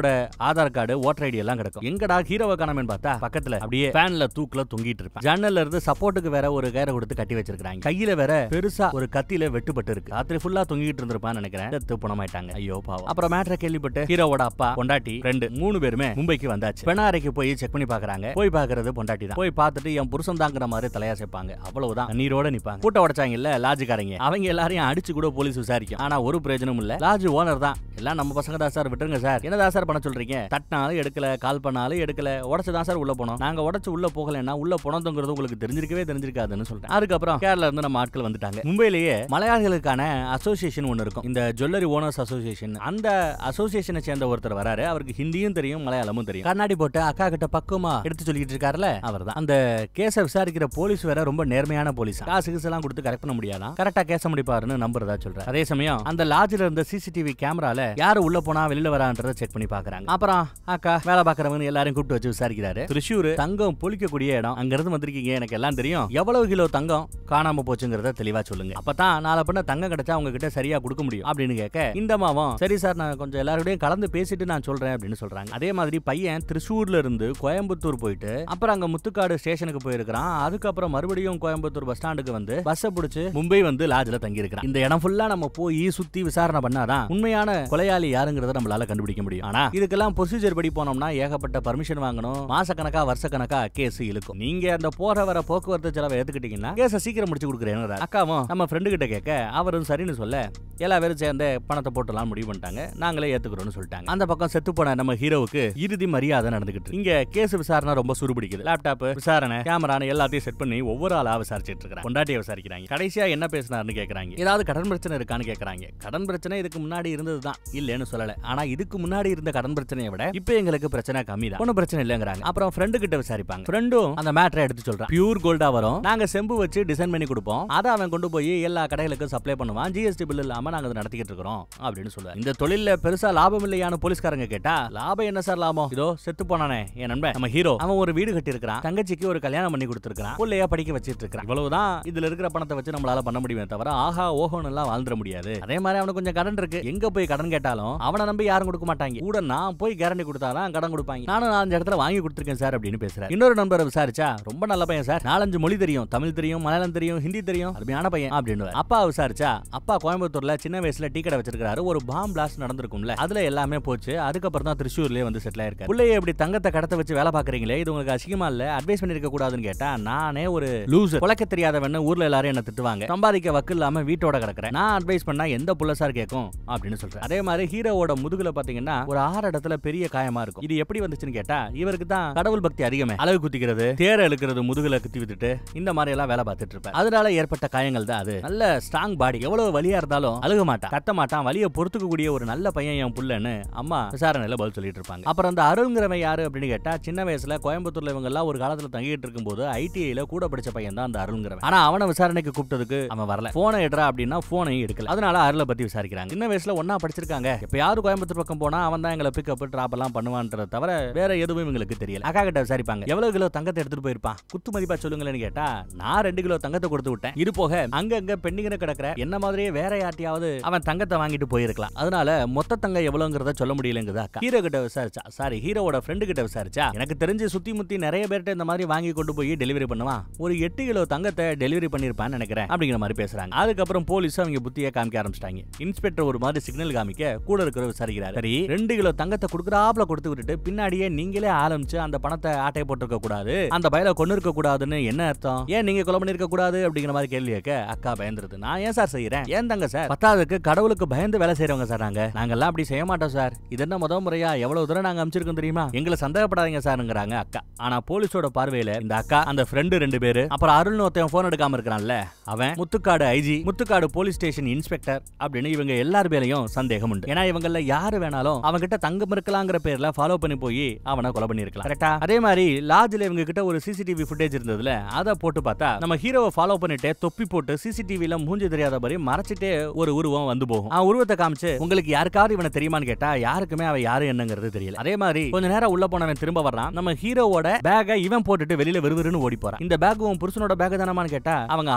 ஹீரோவோட ஆதார் கார்டு ஓட்டர் ஐடி எல்லாம் கிடக்கும் எங்கடா ஹீரோவை காணாமன்னு பார்த்தா பக்கத்துல அப்படியே ஃபேன்ல தூக்குல தொங்கிட்டு இருப்பேன் ஜன்னல்ல இருந்து சப்போர்ட்டுக்கு வேற ஒரு கயிறை கொடுத்து கட்டி வச்சிருக்காங்க கையில வேற பெருசா ஒரு கத்தியில வெட்டுப்பட்டு இருக்கு ராத்திரி ஃபுல்லா தொங்கிட்டு இருந்திருப்பான்னு நினைக்கிறேன் செத்து பணமாயிட்டாங்க ஐயோ பாவம் அப்புறம் மேட்ரை கேள்விப்பட்டு ஹீரோவோட அப்பா பொண்டாட்டி ரெண்டு மூணு பேருமே மும்பைக்கு வந்தாச்சு பெண்ணாரைக்கு போய் செக் பண்ணி பாக்குறாங்க போய் பாக்குறது பொண்டாட்டி தான் போய் பார்த்துட்டு என் புருஷன் தாங்கிற மாதிரி தலையா சேர்ப்பாங்க அவ்வளவுதான் நீரோட நிப்பாங்க கூட்ட உடைச்சாங்க இல்ல லாஜுக்காரங்க அவங்க எல்லாரையும் அடிச்சு கூட போலீஸ் விசாரிக்கும் ஆனா ஒரு பிரயோஜனம் இல்ல லாஜ் ஓனர் தான் எல்லாம் நம்ம பசங்க தான் சார் விட்டுருங்க சார் என்னதா சார் பண்ண சொல்றீங்க தட்டினாலும் எடுக்கல கால் பண்ணாலும் எடுக்கல உடச்சு தான் சார் உள்ள போனோம் நாங்க உடச்சு உள்ள போகலன்னா உள்ள போனதுங்கிறது உங்களுக்கு தெரிஞ்சிருக்கவே தெரிஞ்சிருக்காதுன்னு சொல்லிட்டேன் அதுக்கப்புறம் கேரளா இருந்து நம்ம ஆட்கள் வந்துட்டாங்க மும்பையிலேயே மலையாளிகளுக்கான அசோசியேஷன் ஒன்னு இருக்கும் இந்த ஜுவல்லரி ஓனர்ஸ் அசோசியேஷன் அந்த அசோசியேஷனை சேர்ந்த ஒருத்தர் வராரு அவருக்கு ஹிந்தியும் தெரியும் மலையாளமும் தெரியும் கண்ணாடி போட்டு அக்கா கிட்ட பக்குவமா எடுத்து சொல்லிட்டு இருக்காருல அவர் தான் அந்த கேஸை விசாரிக்கிற போலீஸ் வேற ரொம்ப நேர்மையான போலீஸ் காசு கீசு எல்லாம் கொடுத்து கரெக்ட் பண்ண முடியாதான் கரெக்டா கேஸ முடிப்பாருன்னு நம்புறதா சொல்றாரு அதே சமயம் அந்த லாட்ஜ்ல இருந்த சிசிடிவி கேமரால யாரு உள்ள போனா வெளியில வரான்றத செக் பண்ணி பாக்குறாங்க அப்புறம் அக்கா வேலை பாக்குறவங்க எல்லாரையும் கூப்பிட்டு வச்சு விசாரிக்கிறாரு திருஷூர் தங்கம் பொழிக்கக்கூடிய இடம் அங்க இருந்து வந்திருக்கீங்க எனக்கு எல்லாம் தெரியும் எவ்வளவு கிலோ தங்கம் காணாம போச்சுங்கிறத தெளிவா சொல்லுங்க அப்பதான் நாளை பின்ன தங்கம் கிடைச்சா அவங்க கிட்ட சரியா கொடுக்க முடியும் அப்படின்னு கேட்க இந்த மாவம் சரி சார் நான் கொஞ்சம் எல்லாரோடையும் கலந்து பேசிட்டு நான் சொல்றேன் அப்படின்னு சொல்றாங்க அதே மாதிரி பையன் திருச்சூர்ல இருந்து கோயம்புத்தூர் போயிட்டு அப்புறம் அங்க முத்துக்காடு ஸ்டேஷனுக்கு போயிருக்கிறான் அதுக்கப்புறம் மறுபடியும் கோயம்புத்தூர் பஸ் ஸ்டாண்டுக்கு வந்து பஸ்ஸை பிடிச்சு மும்பை வந்து லாட்ஜ்ல தங்கி இருக்கிறான் இந்த இடம் ஃபுல்லா நம்ம போய் சுத்தி விசாரணை பண்ணாதான் உண்மையான கொலையாளி யாருங்கிறத நம்மளால கண்டுபிடிக்க முடியும் ஆனா இதுக்கெல்லாம் ப்ரொசீஜர் படி போனோம்னா ஏகப்பட்ட பர்மிஷன் வாங்கணும் மாசக்கணக்கா வருஷக்கணக்கா கேஸ் இழுக்கும் நீங்க அந்த போற வர போக்குவரத்து செலவை எடுத்துக்கிட்டீங்கன்னா கேஸை சீக்கிரம் முடிச்சு கொடுக்குறேன் அக்காவும் நம்ம ஃப்ரெண்டு கிட்ட கேட்க அவரும் சரின்னு சொல்ல எல்லா பேரும் சேர்ந்து பணத்தை போட்டுலாம் முடிவு பண்ணிட்டாங்க நாங்களே ஏத்துக்கிறோம்னு சொல்லிட்டாங்க அந்த பக்கம் செத்து போன நம்ம ஹீரோவுக்கு இறுதி மரியாதை நடந்துகிட்டு இருக்கு. இங்க கேஸ் விசாரணை ரொம்ப சுருபிடிக்குது லேப்டாப் விசாரணை கேமரான்னு எல்லாத்தையும் செட் பண்ணி ஒவ்வொரு ஆளா விசாரிச்சிட்டு இருக்காங்க கொண்டாட்டியை விசாரிக்கிறாங்க கடைசியா என்ன பேசினாருன்னு கேக்குறாங்க ஏதாவது கடன் பிரச்சனை இருக்கான்னு கேக்குறாங்க கடன் பிரச்சனை இதுக்கு முன்னாடி இருந்ததுதான் இல்லன்னு சொல்லல ஆனா இதுக்கு முன்னாடி இருந்த கடன் பிரச்சனையை விட இப்ப எங்களுக்கு பிரச்சனை கம்மி தான் ஒன்னும் பிரச்சனை இல்லங்கிறாங்க அப்புறம் ஃப்ரெண்டு கிட்ட விசாரிப்பாங்க ஃப்ரெண்டும் அந்த மேட்டரை எடுத்து சொல்றான் பியூர் கோல்டா வரும் நாங்க செம்பு வச்சு டிசைன் பண்ணி கொடுப்போம் அதை அவன் கொண்டு போய் எல்லா கடைகளுக்கும் சப்ளை பண்ணுவான் ஜிஎஸ்டி பில் இல்லாம நாங்க அதை நடத்திக்கிட்டு இருக்கிறோம் அப்படின்னு சொல்லுவாங்க இந்த தொழில்ல பெருசா லாபம் இல்லையான்னு போலீஸ்காரங்க கேட்டா லாபம் என்ன சார் லாபம் இதோ செத்து போனானே என் நண்பன் நம்ம ஹீரோ அவன் ஒரு வீடு கட்டி இருக்கிறான் தங்கச்சிக்கு ஒரு கல்யாணம் பண்ணி கொடுத்துருக்கான் பிள்ளையா படிக்க வச்சிட்டு இருக்கான் இவ்வளவுதான் இதுல இருக்கிற பணத்தை வச்சு நம்மளால பண்ண முடியுமே தவிர ஆஹா ஓஹோன்னு எல்லாம் வாழ்ந்துட முடியாது அதே மாதிரி அவனுக்கு கொஞ்சம் கடன் இருக்கு எங்க போய் கடன் கேட்டாலும் அவனை நம்பி யாரும் கொடுக்க மாட்டாங்க கூட நான் போய் கேரண்டி கொடுத்தாதான் கடன் கொடுப்பாங்க நானும் நாலஞ்சு இடத்துல வாங்கி கொடுத்துருக்கேன் சார் அப்படின்னு பேசுறேன் இன்னொரு நண்பரை விசாரிச்சா ரொம்ப நல்ல பையன் சார் நாலஞ்சு மொழி தெரியும் தமிழ் தெரியும் மலையாளம் தெரியும் ஹிந்தி தெரியும் அருமையான பையன் அப்படின்னு அப்பா விசாரிச்சா அப்பா கோயம்புத்தூர்ல சின்ன வயசுல டீ கடை வச்சிருக்காரு ஒரு பாம் பிளாஸ்ட் நடந்திருக்கும்ல அதுல எல்லாமே போச்சு அதுக்கப்புறம் தான் திருச்சூர்லயே வந்து செட்டில் ஆயிருக்காரு பிள்ளைய இப்படி தங்கத்தை கடத்த வச்சு வேலை பாக்குறீங்களே இது உங்களுக்கு அசிங்கமா இல்ல அட்வைஸ் பண்ணிருக்க கூடாதுன்னு கேட்டா நானே ஒரு லூசர் குலைக்க தெரியாதவன் ஊர்ல எல்லாரும் என்ன திட்டுவாங்க சம்பாதிக்க வக்கு இல்லாம வீட்டோட கிடக்குறேன் நான் அட்வைஸ் பண்ணா எந்த புள்ள சார் கேட்கும் அப்படின்னு சொல்றேன் அதே மாதிரி ஹீரோவோட முதுகுல பாத்தீங்கன்னா ஒரு ஆறு இடத்துல பெரிய காயமா இருக்கும் இது எப்படி வந்துச்சுன்னு கேட்டா இவருக்கு தான் கடவுள் பக்தி அதிகமே அளவு குத்திக்கிறது தேர இழுக்கிறது முதுகுல குத்தி விட்டுட்டு இந்த மாதிரி எல்லாம் வேலை பார்த்துட்டு இருப்பேன் அதனால ஏற்பட்ட காயங்கள் தான் அது நல்ல ஸ்ட்ராங் பாடி எவ்வளவு வலியா இருந்தாலும் அழுக மாட்டான் கத்த மாட்டான் வலியை பொறுத்துக்கக்கூடிய ஒரு நல்ல பையன் என் புள்ளன்னு அம்மா விசாரணையில பதில் சொல்லிட்டு இருப்பாங்க அப்புறம் அந்த அருள்ங்கிறவன் யாரு அப்படின்னு கேட்டா சின்ன வயசுல கோயம்புத்தூர்ல இவங்க எல்லாம் ஒரு காலத்துல தங்கிட்டு இருக்கும்போது ஐடிஐல கூட படிச்ச பையன் தான் அந்த அருள்ங்கிறவன் ஆனா அவனை விசாரணைக்கு கூப்பிட்டதுக்கு அவன் வரல போனை எடுறா அப்படின்னா போனையும் எடுக்கல அதனால அருளை பத்தி விசாரிக்கிறாங்க சின்ன வயசுல ஒன்னா படிச்சிருக்காங்க இப்ப யாரு கோயம்புத்தூர் பக்கம் போனா அவன் தான் எங்களை பிக்கப் டிராப் எல்லாம் பண்ணுவான்றத தவிர வேற எதுவும் இவங்களுக்கு தெரியல அக்கா கிட்ட விசாரிப்பாங்க எவ்வளவு கிலோ தங்கத்தை எடுத்துட்டு போயிருப்பான் குத்து மதிப்பா சொல்லுங்களேன்னு கேட்டா நான் ரெண்டு கிலோ தங்கத்தை கொடுத்து விட்டேன் இது போக அங்க அங்க பெண்டிங்கிற கிடக்குற என்ன மாதிரியே வேற யார்ட்டையாவது அவன் தங்கத்தை வாங்கிட்டு போயிருக்கலாம் அதனால மொத்த தங்கம் எவ்வளவுங்கிறத சொல்ல முடியலங்குது அக்கா ஹீரோ கிட்ட விசாரிச்சா சாரி ஹீரோவோட ஃப்ரெண்டு கிட்ட விசாரிச்சா எனக்கு தெரிஞ்சு சுத்தி முத்தி நிறைய பேர்ட்ட இந்த மாதிரி வாங்கி கொண்டு போய் டெலிவரி பண்ணுவான் ஒரு எட்டு கிலோ தங்கத்தை டெலிவரி பண்ணிருப்பான்னு நினைக்கிறேன் அப்படிங்கிற மாதிரி பேசுறாங்க அதுக்கப்புறம் போலீஸ் அவங்க புத்திய காமிக்க ஆரம்பிச்சிட்டாங்க இன்ஸ்பெக்டர் ஒரு மாதிரி சிக்னல் காமிக்க கூட இருக்கிற விசாரிக்கிறார் சரி ரெண்டு கிலோ தங்கத்தை கொடுக்குறாப்ல கொடுத்து விட்டுட்டு பின்னாடியே நீங்களே ஆரம்பிச்சு அந்த பணத்தை ஆட்டையை போட்டிருக்க கூடாது அந்த பயல கொண்டு இருக்க கூடாதுன்னு என்ன அர்த்தம் ஏன் நீங்க கொலை பண்ணிருக்க கூடாது அப்படிங்கிற மாதிரி கேள்வி கேட்க அக்கா பயந்துருது நான் ஏன் சார் செய்யறேன் ஏன் தங்க சார் பத்தாவதுக்கு கடவுளுக்கு பயந்து வேலை செய்யறவங்க சார் நாங்க நாங்கெல்லாம் அப்படி செய்ய மாட்டோம் சார் இது என்ன முத முறையா எவ்வளவு தூரம் நாங்க அமைச்சிருக்கோம் தெரியுமா எங்களை சந்தேகப்படாதீங்க சார்ங்கிறாங்க அக்கா ஆனா போலீஸோட பார்வையில இந்த அக்கா அந்த ஃப்ரெண்டு ரெண்டு பேரு அப்புறம் அருள்னு ஒருத்தன் போன் எடுக்காம இருக்கிறான்ல அவன் Muthukadu IG Muthukadu police station inspector அப்படின்னு இவங்க எல்லார் பேரையும் சந்தேகம் உண்டு ஏன்னா இவங்கள யாரு வேணாலும் அவங்கிட்ட தங்கம் இருக்கலாங்கிற பேர்ல ஃபாலோ பண்ணி போய் அவனை கொலை பண்ணிருக்கலாம் கரெக்டா அதே மாதிரி லாட்ஜ்ல இவங்க கிட்ட ஒரு சிசிடிவி ஃபுட்டேஜ் இருந்ததுல அதை போட்டு பார்த்தா நம்ம ஹீரோவை ஃபாலோ பண்ணிட்டு தொப்பி போட்டு சிசிடிவில மூஞ்சி தெரியாத மாதிரி மறைச்சிட்டே ஒரு உருவம் வந்து போகும் அவன் உருவத்தை காமிச்சு உங்களுக்கு யாருக்காவது இவனை தெரியுமான்னு கேட்டா யாருக்குமே அவன் யாரு என்னங்கிறது தெரியல அதே மாதிரி கொஞ்ச நேரம் உள்ள போனவன் திரும்ப வர்றான் நம்ம ஹீரோவோட பேக்கை இவன் போட்டுட்டு வெளியில விறுவிறுன்னு ஓடி போறான் இந்த பேக் உன் புருஷனோட பேக் தானமான்னு கேட்டா அவங்க ஆமாங்கிறாங்க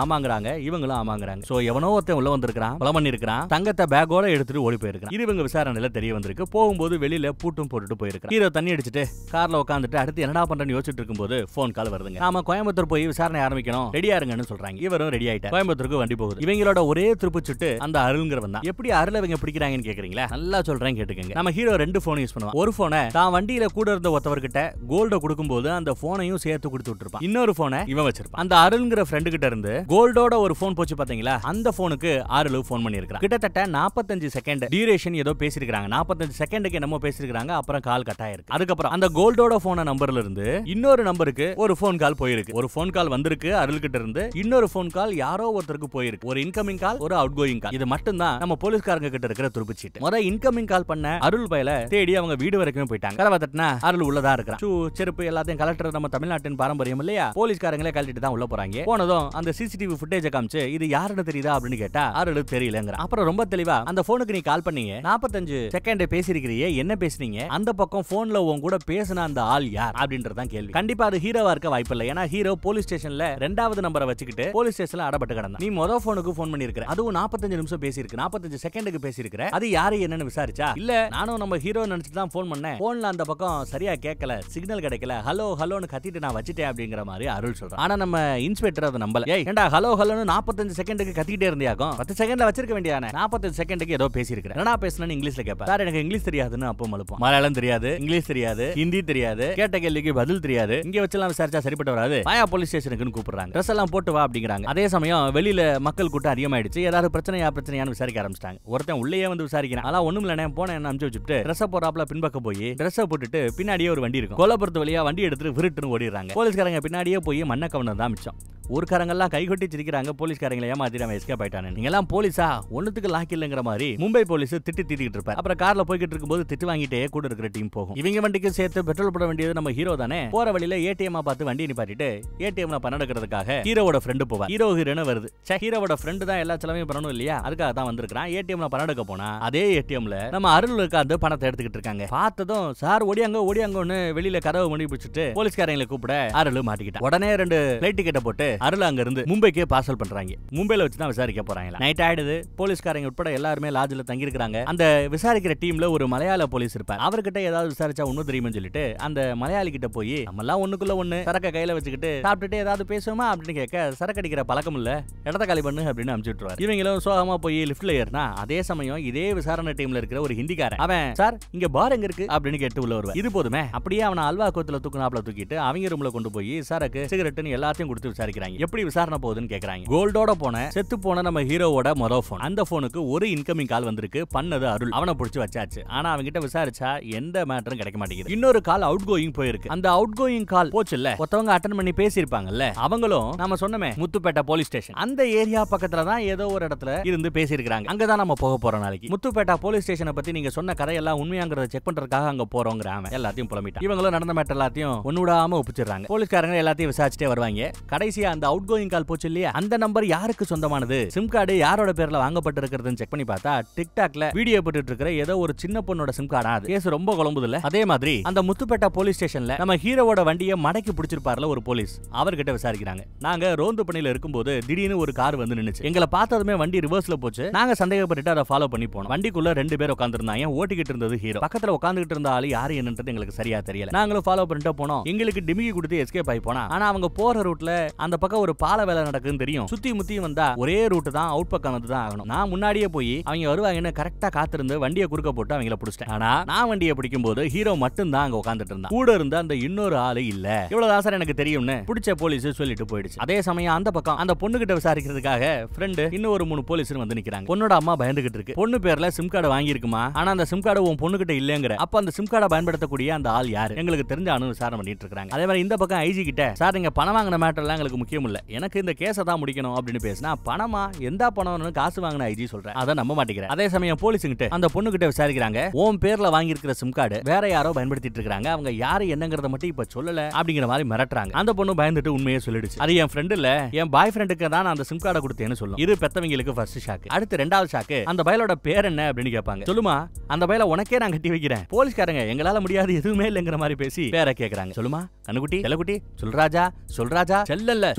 கேக்குறாங்க இவங்களும் ஆமாங்கிறாங்க சோ எவனோ ஒருத்தன் உள்ள வந்திருக்கான் கொலை பண்ணிருக்கான் தங்கத்தை பேக்கோட எடுத்துட்டு ஓடி போயிருக்கான் இது இவங்க விசாரணையில தெரிய வந்திருக்கு போகும்போது வெளியில பூட்டும் போட்டுட்டு போயிருக்கான் ஹீரோ தண்ணி அடிச்சிட்டு கார்ல உட்காந்துட்டு அடுத்து என்னடா பண்றேன்னு யோசிச்சுட்டு இருக்கும்போது போன் கால் வருதுங்க நாம கோயம்புத்தூர் போய் விசாரணை ஆரம்பிக்கணும் ரெடியா இருங்கன்னு சொல்றாங்க இவரும் ரெடி ஆயிட்டா கோயம்புத்தூருக்கு வண்டி போகுது இவங்களோட ஒரே திருப்புச்சுட்டு அந்த அருள்ங்கிறவன் தான் எப்படி அருளை இவங்க பிடிக்கிறாங்கன்னு கேக்குறீங்களா நல்லா சொல்றேன் கேட்டுக்கங்க நம்ம ஹீரோ ரெண்டு போன் யூஸ் பண்ணுவான் ஒரு போனை தான் வண்டியில கூட இருந்த ஒருத்தவர்கிட்ட கோல்ட கொடுக்கும்போது அந்த போனையும் சேர்த்து கொடுத்து விட்டுருப்பான் இன்னொரு போனை இவன் வச்சிருப்பான் அந்த அருள்ங்கிற ஃப்ரெண்டு கிட்ட இருந்து கோல்டோட ஒரு போன் போச்சு பாத்தீங்களா அந்த போனுக்கு அருள் போன் பண்ணிருக்கான் கிட்டத்தட்ட நாற்பத்தஞ்சு செகண்ட் டியூரேஷன் ஏதோ பேசிருக்காங்க நாற்பத்தஞ்சு செகண்டுக்கு என்னமோ பேசிருக்காங்க அப்புறம் கால் கட் ஆயிருக்கு அதுக்கப்புறம் அந்த கோல்டோட போன நம்பர்ல இருந்து இன்னொரு நம்பருக்கு ஒரு போன் கால் போயிருக்கு ஒரு போன் கால் வந்திருக்கு அருள் கிட்ட இருந்து இன்னொரு போன் கால் யாரோ ஒருத்தருக்கு போயிருக்கு ஒரு இன்கமிங் கால் ஒரு அவுட் கோயிங் கால் இது மட்டும் தான் நம்ம போலீஸ்காரங்க கிட்ட இருக்கிற துருப்புச்சீட்டு முத இன்கமிங் கால் பண்ண அருள் பயல தேடி அவங்க வீடு வரைக்கும் போயிட்டாங்க கதவை தட்டினா அருள் உள்ளதா இருக்கிறான் ஷூ செருப்பு எல்லாத்தையும் கலெக்டர் நம்ம தமிழ்நாட்டின் பாரம்பரியம் இல்லையா போலீஸ்காரங்களே கழட்டிட்டு தான் உள்ள போறாங்க போனதும் அந்த சிசிடிவி ஃபுட்டேஜ் காமிச்சு இது யாருன்னு தெரியுதா அப்படின்னு கேட்டா அருள் தெரியலங்கிற அப்புறம் ரொம்ப தெளிவா அந்த போனுக்கு நீ கால் பண்ணீங்க நாற்பத்தஞ்சு செகண்ட் பேசிருக்கிறியே என்ன பேசுனீங்க அந்த பக்கம் போன்ல உன் கூட பேசின அந்த ஆள் யார் அப்படின்றதான் கேள்வி கண்டிப்பா அது ஹீரோவா இருக்க வாய்ப்பு இல்லை ஏன்னா ஹீரோ போலீஸ் ஸ்டேஷன்ல ரெண்டாவது நம்பரை வச்சுக்கிட்டு போலீஸ் ஸ்டேஷன்ல அடப்பட்டு கிடந்தான் நீ மொதல் போனுக்கு போன் பண்ணிருக்கிற அதுவும் நாற்பத்தஞ்சு நிமிஷம் பேசியிருக்கு நாற்பத்தஞ்சு செகண்டுக்கு பேசியிருக்கிற அது யாரு என்னன்னு விசாரிச்சா இல்ல நானும் நம்ம ஹீரோ நினைச்சிட்டு தான் போன் பண்ணேன் போன்ல அந்த பக்கம் சரியா கேட்கல சிக்னல் கிடைக்கல ஹலோ ஹலோன்னு கத்திட்டு நான் வச்சுட்டேன் அப்படிங்கிற மாதிரி அருள் சொல்றான் ஆனா நம்ம இன்ஸ்பெக்டர் அதை நம்பல ஏய் ஏண்டா ஹலோ ஹலோன்னு நாற்பத்தஞ்சு செகண்டுக்கு கத்திட்டே இருந்தியாக்கும் பத்து செகண்ட்ல வச்சிருக்க வேண்டியானே நாற்பத்தஞ்சு செகண்டுக்கு ஏதோ பேசியிருக்கிறேன் என்னடா பேசணும்னு இங்கிலீஷ்ல கேட்பேன் சார் எனக்கு இங்கிலீஷ் தெரியாதுன்னு அப்போ மலுப்போம் மலையாளம் தெரியாது இங்கிலீஷ் தெரியாது ஹிந்தி தெரியாது கேட்ட கேள்விக்கு பதில் தெரியாது இங்க வச்செல்லாம் விசாரிச்சா சரிப்பட்டு வராது மாயா போலீஸ் ஸ்டேஷனுக்குன்னு கூப்பிடுறாங்க ட்ரெஸ் எல்லாம் போட்டு வா அப்படிங்கிறாங்க அதே சமயம் வெளியில மக்கள் கூட்டம் அதிகமாயிடுச்சு ஏதாவது பிரச்சனையா பிரச்சனையான்னு விசாரிக்க ஆரம்பிச்சிட்டாங்க ஒருத்தன் உள்ளேயே வந்து விசாரிக்கிறான் அதெல்லாம் ஒண்ணும் இல்ல போன என்ன அனுப்பிச்சு வச்சுட்டு ட்ரெஸ் போறாப்ல பின்பக்கம் போய் ட்ரெஸ் போட்டுட்டு பின்னாடியே ஒரு வண்டி இருக்கும் கோலப்புறத்து வழியா வண்டி எடுத்துட்டு விருட்டுன்னு ஓடிடுறாங்க போலீஸ்காரங்க பின்னாடியே போய் மண்ண கவனம் தான் மிச்சம் ஊர்க்காரங்கெல்லாம் கைகொட்டி சிரிக்கிறாங்க போலீஸ்காரங்களை ஏமாத்திட்டு அவன் எஸ்கேப் ஆயிட்டானு நீங்க எல்லாம் போலீஸா ஒண்ணுத்துக்கு லாக் இல்லங்கிற மாதிரி மும்பை போலீஸ் திட்டி திட்டிட்டு இருப்பார் அப்புறம் கார்ல போய்கிட்டு இருக்கும்போது திட்டு வாங்கிட்டே கூட இருக்கிற டீம் போகும் இவங்க வண்டிக்கு சேர்த்து பெட்ரோல் போட வேண்டியது நம்ம ஹீரோ தானே போற வழியில ஏடிஎம் பார்த்து வண்டி நிப்பாட்டிட்டு ஏடிஎம்ல பணம் எடுக்கிறதுக்காக ஹீரோவோட ஃப்ரெண்டு போவார் ஹீரோ ஹீரோன்னு வருது சே ஹீரோவோட ஃப்ரெண்டு தான் எல்லா செலவையும் பண்ணணும் இல்லையா அதுக்காக தான் வந்திருக்கான் ஏடிஎம்ல பணம் எடுக்க போனா அதே ஏடிஎம்ல நம்ம அருள் உட்காந்து பணத்தை எடுத்துக்கிட்டு இருக்காங்க பார்த்ததும் சார் ஓடியாங்க ஓடியாங்கன்னு வெளியில கதவை மணி பிடிச்சிட்டு போலீஸ்காரங்களை கூப்பிட அருள் மாட்டிக்கிட்டான் உடனே ரெண்டு பிளைட் டிக்கெட்டை போட்டு அருள் அங்க இருந்து மும்பைக்கு பார்சல் பண்றாங்க மும்பைல வச்சு தான் விசாரிக்க போறாங்க நைட் ஆயிடுது போலீஸ்காரங்க உட்பட எல்லாருமே லாட்ஜில் தங்கி இருக்காங்க அந்த விசாரிக்கிற டீம்ல ஒரு மலையாள போலீஸ் இருப்பார் அவர்கிட்ட ஏதாவது விசாரிச்சா உண்மை தெரியும்னு சொல்லிட்டு அந்த மலையாளி கிட்ட போய் நம்ம எல்லாம் ஒண்ணுக்குள்ள ஒண்ணு சரக்க கையில வச்சுக்கிட்டு சாப்பிட்டுட்டு ஏதாவது பேசுவோமா அப்படின்னு கேட்க சரக்கு அடிக்கிற பழக்கம் இல்ல இடத்த காலி பண்ணு அப்படின்னு அனுப்பிச்சு விட்டுருவார் இவங்களும் சோகமா போய் லிஃப்ட்ல ஏறினா அதே சமயம் இதே விசாரணை டீம்ல இருக்கிற ஒரு ஹிந்திக்காரன் அவன் சார் இங்க பார் எங்க இருக்கு அப்படின்னு கேட்டு உள்ள வருவார் இது போதுமே அப்படியே அவனை அல்வா கோத்துல தூக்குனாப்ல தூக்கிட்டு அவங்க ரூம்ல கொண்டு போய் சரக்கு சிகரெட்னு எல்லாத்தையும் கொடுத்து விசாரிக்கிறாங்க எப்படி விசாரணை போகுதுன்னு கேக்குறாங்க கோல்டோட போன செத்து போன நம்ம ஹீரோவோட மொதல் போன் அந்த போனுக்கு ஒரு இன்கமிங் கால் வந்திருக்கு பண்ணது அருள் அவனை பிடிச்சி வச்சாச்சு ஆனா அவங்கிட்ட விசாரிச்சா எந்த மேட்டரும் கிடைக்க மாட்டேங்குது இன்னொரு கால் அவுட் கோயிங் போயிருக்கு அந்த அவுட் கோயிங் கால் போச்சு இல்ல ஒருத்தவங்க அட்டன் பண்ணி பேசியிருப்பாங்கல்ல அவங்களும் நம்ம சொன்னமே முத்துப்பேட்டை போலீஸ் ஸ்டேஷன் அந்த ஏரியா பக்கத்துல தான் ஏதோ ஒரு இடத்துல இருந்து பேசியிருக்காங்க அங்கதான் நம்ம போக போறோம் நாளைக்கு முத்துப்பேட்டா போலீஸ் ஸ்டேஷனை பத்தி நீங்க சொன்ன கதையெல்லாம் உண்மையாங்கிறத செக் பண்றதுக்காக அங்க போறோங்கிற அவன் எல்லாத்தையும் புலம்பிட்டான் இவங்களும் நடந்த மேட்டர் எல்லாத்தையும் ஒன்னுடாம ஒப்பிச்சிடுறாங்க போலீஸ்காரங்க எல்லாத்தையும் விசாரிச்சுட்டே வருவாங்க கடைசியா அந்த அவுட் கோயிங் கால் போச்சு இல்லையா அந்த நம்பர் யாருக்கு சொந்தமானது சிம் கார்டு யாரோட பேர்ல வாங்கப்பட்டிருக்கிறதுன்னு செக் பண்ணி பார்த்தா டிக்டாக்ல வீடியோ போட்டுட்டு இருக்கிற ஏதோ ஒரு சின்ன பொண்ணோட சிம் கார்டா அது கேஸ் ரொம்ப குழம்புது இல்ல அதே மாதிரி அந்த முத்துப்பேட்டா போலீஸ் ஸ்டேஷன்ல நம்ம ஹீரோவோட வண்டியை மடக்கி பிடிச்சிருப்பார்ல ஒரு போலீஸ் அவர்கிட்ட விசாரிக்கிறாங்க நாங்க ரோந்து பணியில இருக்கும்போது திடீர்னு ஒரு கார் வந்து நின்னுச்சு எங்களை பார்த்ததுமே வண்டி ரிவர்ஸ்ல போச்சு நாங்க சந்தேகப்பட்டுட்டு அதை ஃபாலோ பண்ணி போனோம் வண்டிக்குள்ள ரெண்டு பேர் உட்காந்துருந்தாங்க ஓட்டிக்கிட்டு இருந்தது ஹீரோ பக்கத்துல உட்காந்துக்கிட்டு இருந்த ஆளு யாரு என்னன்றது எங்களுக்கு சரியா தெரியல நாங்களும் ஃபாலோ பண்ணிட்டு போனோம் எங்களுக்கு டிமிகி கொடுத்து எஸ்கேப் ஆகி போனா ஆனா அவங்க போற ரூட்ல அந்த பக்கம் ஒரு பால வேலை நடக்குதுன்னு தெரியும் சுத்தி முத்தி வந்தா ஒரே ரூட் தான் அவுட் பக்கம் வந்து தான் ஆகணும் நான் முன்னாடியே போய் அவங்க வருவாங்கன்னு கரெக்டா காத்திருந்து வண்டியை குறுக்க போட்டு அவங்கள பிடிச்சிட்டேன் ஆனா நான் வண்டியை பிடிக்கும் போது ஹீரோ மட்டும் தான் அங்க உட்காந்துட்டு இருந்தான் கூட இருந்த அந்த இன்னொரு ஆளு இல்ல இவ்வளவு சார் எனக்கு தெரியும்னு பிடிச்ச போலீஸ் சொல்லிட்டு போயிடுச்சு அதே சமயம் அந்த பக்கம் அந்த பொண்ணு கிட்ட விசாரிக்கிறதுக்காக ஃப்ரெண்டு இன்னும் ஒரு மூணு போலீஸ் வந்து நிக்கிறாங்க பொண்ணோட அம்மா பயந்துகிட்டு இருக்கு பொண்ணு பேர்ல சிம் கார்டு வாங்கியிருக்குமா ஆனா அந்த சிம் கார்டு உன் பொண்ணு கிட்ட இல்லங்கிற அப்ப அந்த சிம் கார்டை பயன்படுத்தக்கூடிய அந்த ஆள் யாரு எங்களுக்கு தெரிஞ்ச அணு விசாரணை பண்ணிட்டு இருக்காங்க அதே மாதிரி இந்த பக்கம் ஐஜி கிட்ட சார் நீங்க பணம் வாங்கின மேட்டர் எல்லாம் எங்களுக்கு முக்கியம் இல்ல எனக்கு இந்த கேஸை தான் முடிக்கணும் அப்படின்னு பேசினா பணமா எந்த பணம்னு காசு வாங்கின ஐஜி சொல்றேன் அதை நம்ப மாட்டேங்கிறேன் அதே சமயம் போலீஸுங்கிட்ட அந்த பொண்ணு கிட்ட விசாரிக்கிறாங்க உன் பேர்ல வாங்கியிருக்கிற சிம் கார்டு வேற யாரோ பயன்படுத்திட்டு இருக்காங்க அவங்க யாரு என்னங்கறத மட்டும் இப்ப சொல்லல அப்படிங்கிற மாதிரி மிரட்டுறாங்க அந்த பொண்ணு பயந்துட்டு உண்மையே சொல்லிடுச்சு அது என் ஃப்ரெண்ட் இல்ல என் பாய் ஃப்ரெண்டுக்கு தான் நான் அந்த சிம் கார்டை கொடுத்தேன்னு சொல்லும் இது பெத்தவங்களுக்கு ஃபர்ஸ்ட் ஷாக் அடுத்து ரெண்டாவது ஷாக்கு அந்த பயலோட பேர் என்ன அப்படின்னு கேட்பாங்க சொல்லுமா அந்த பயல உனக்கே நான் கட்டி வைக்கிறேன் போலீஸ்காரங்க எங்களால முடியாது எதுவுமே இல்லைங்கிற மாதிரி பேசி பேரை கேக்குறாங்க சொல்லுமா கண்ணுக்குட்டி செல்லக்குட்டி சொல்ராஜா சொல்ராஜா செல்லல்ல சொல்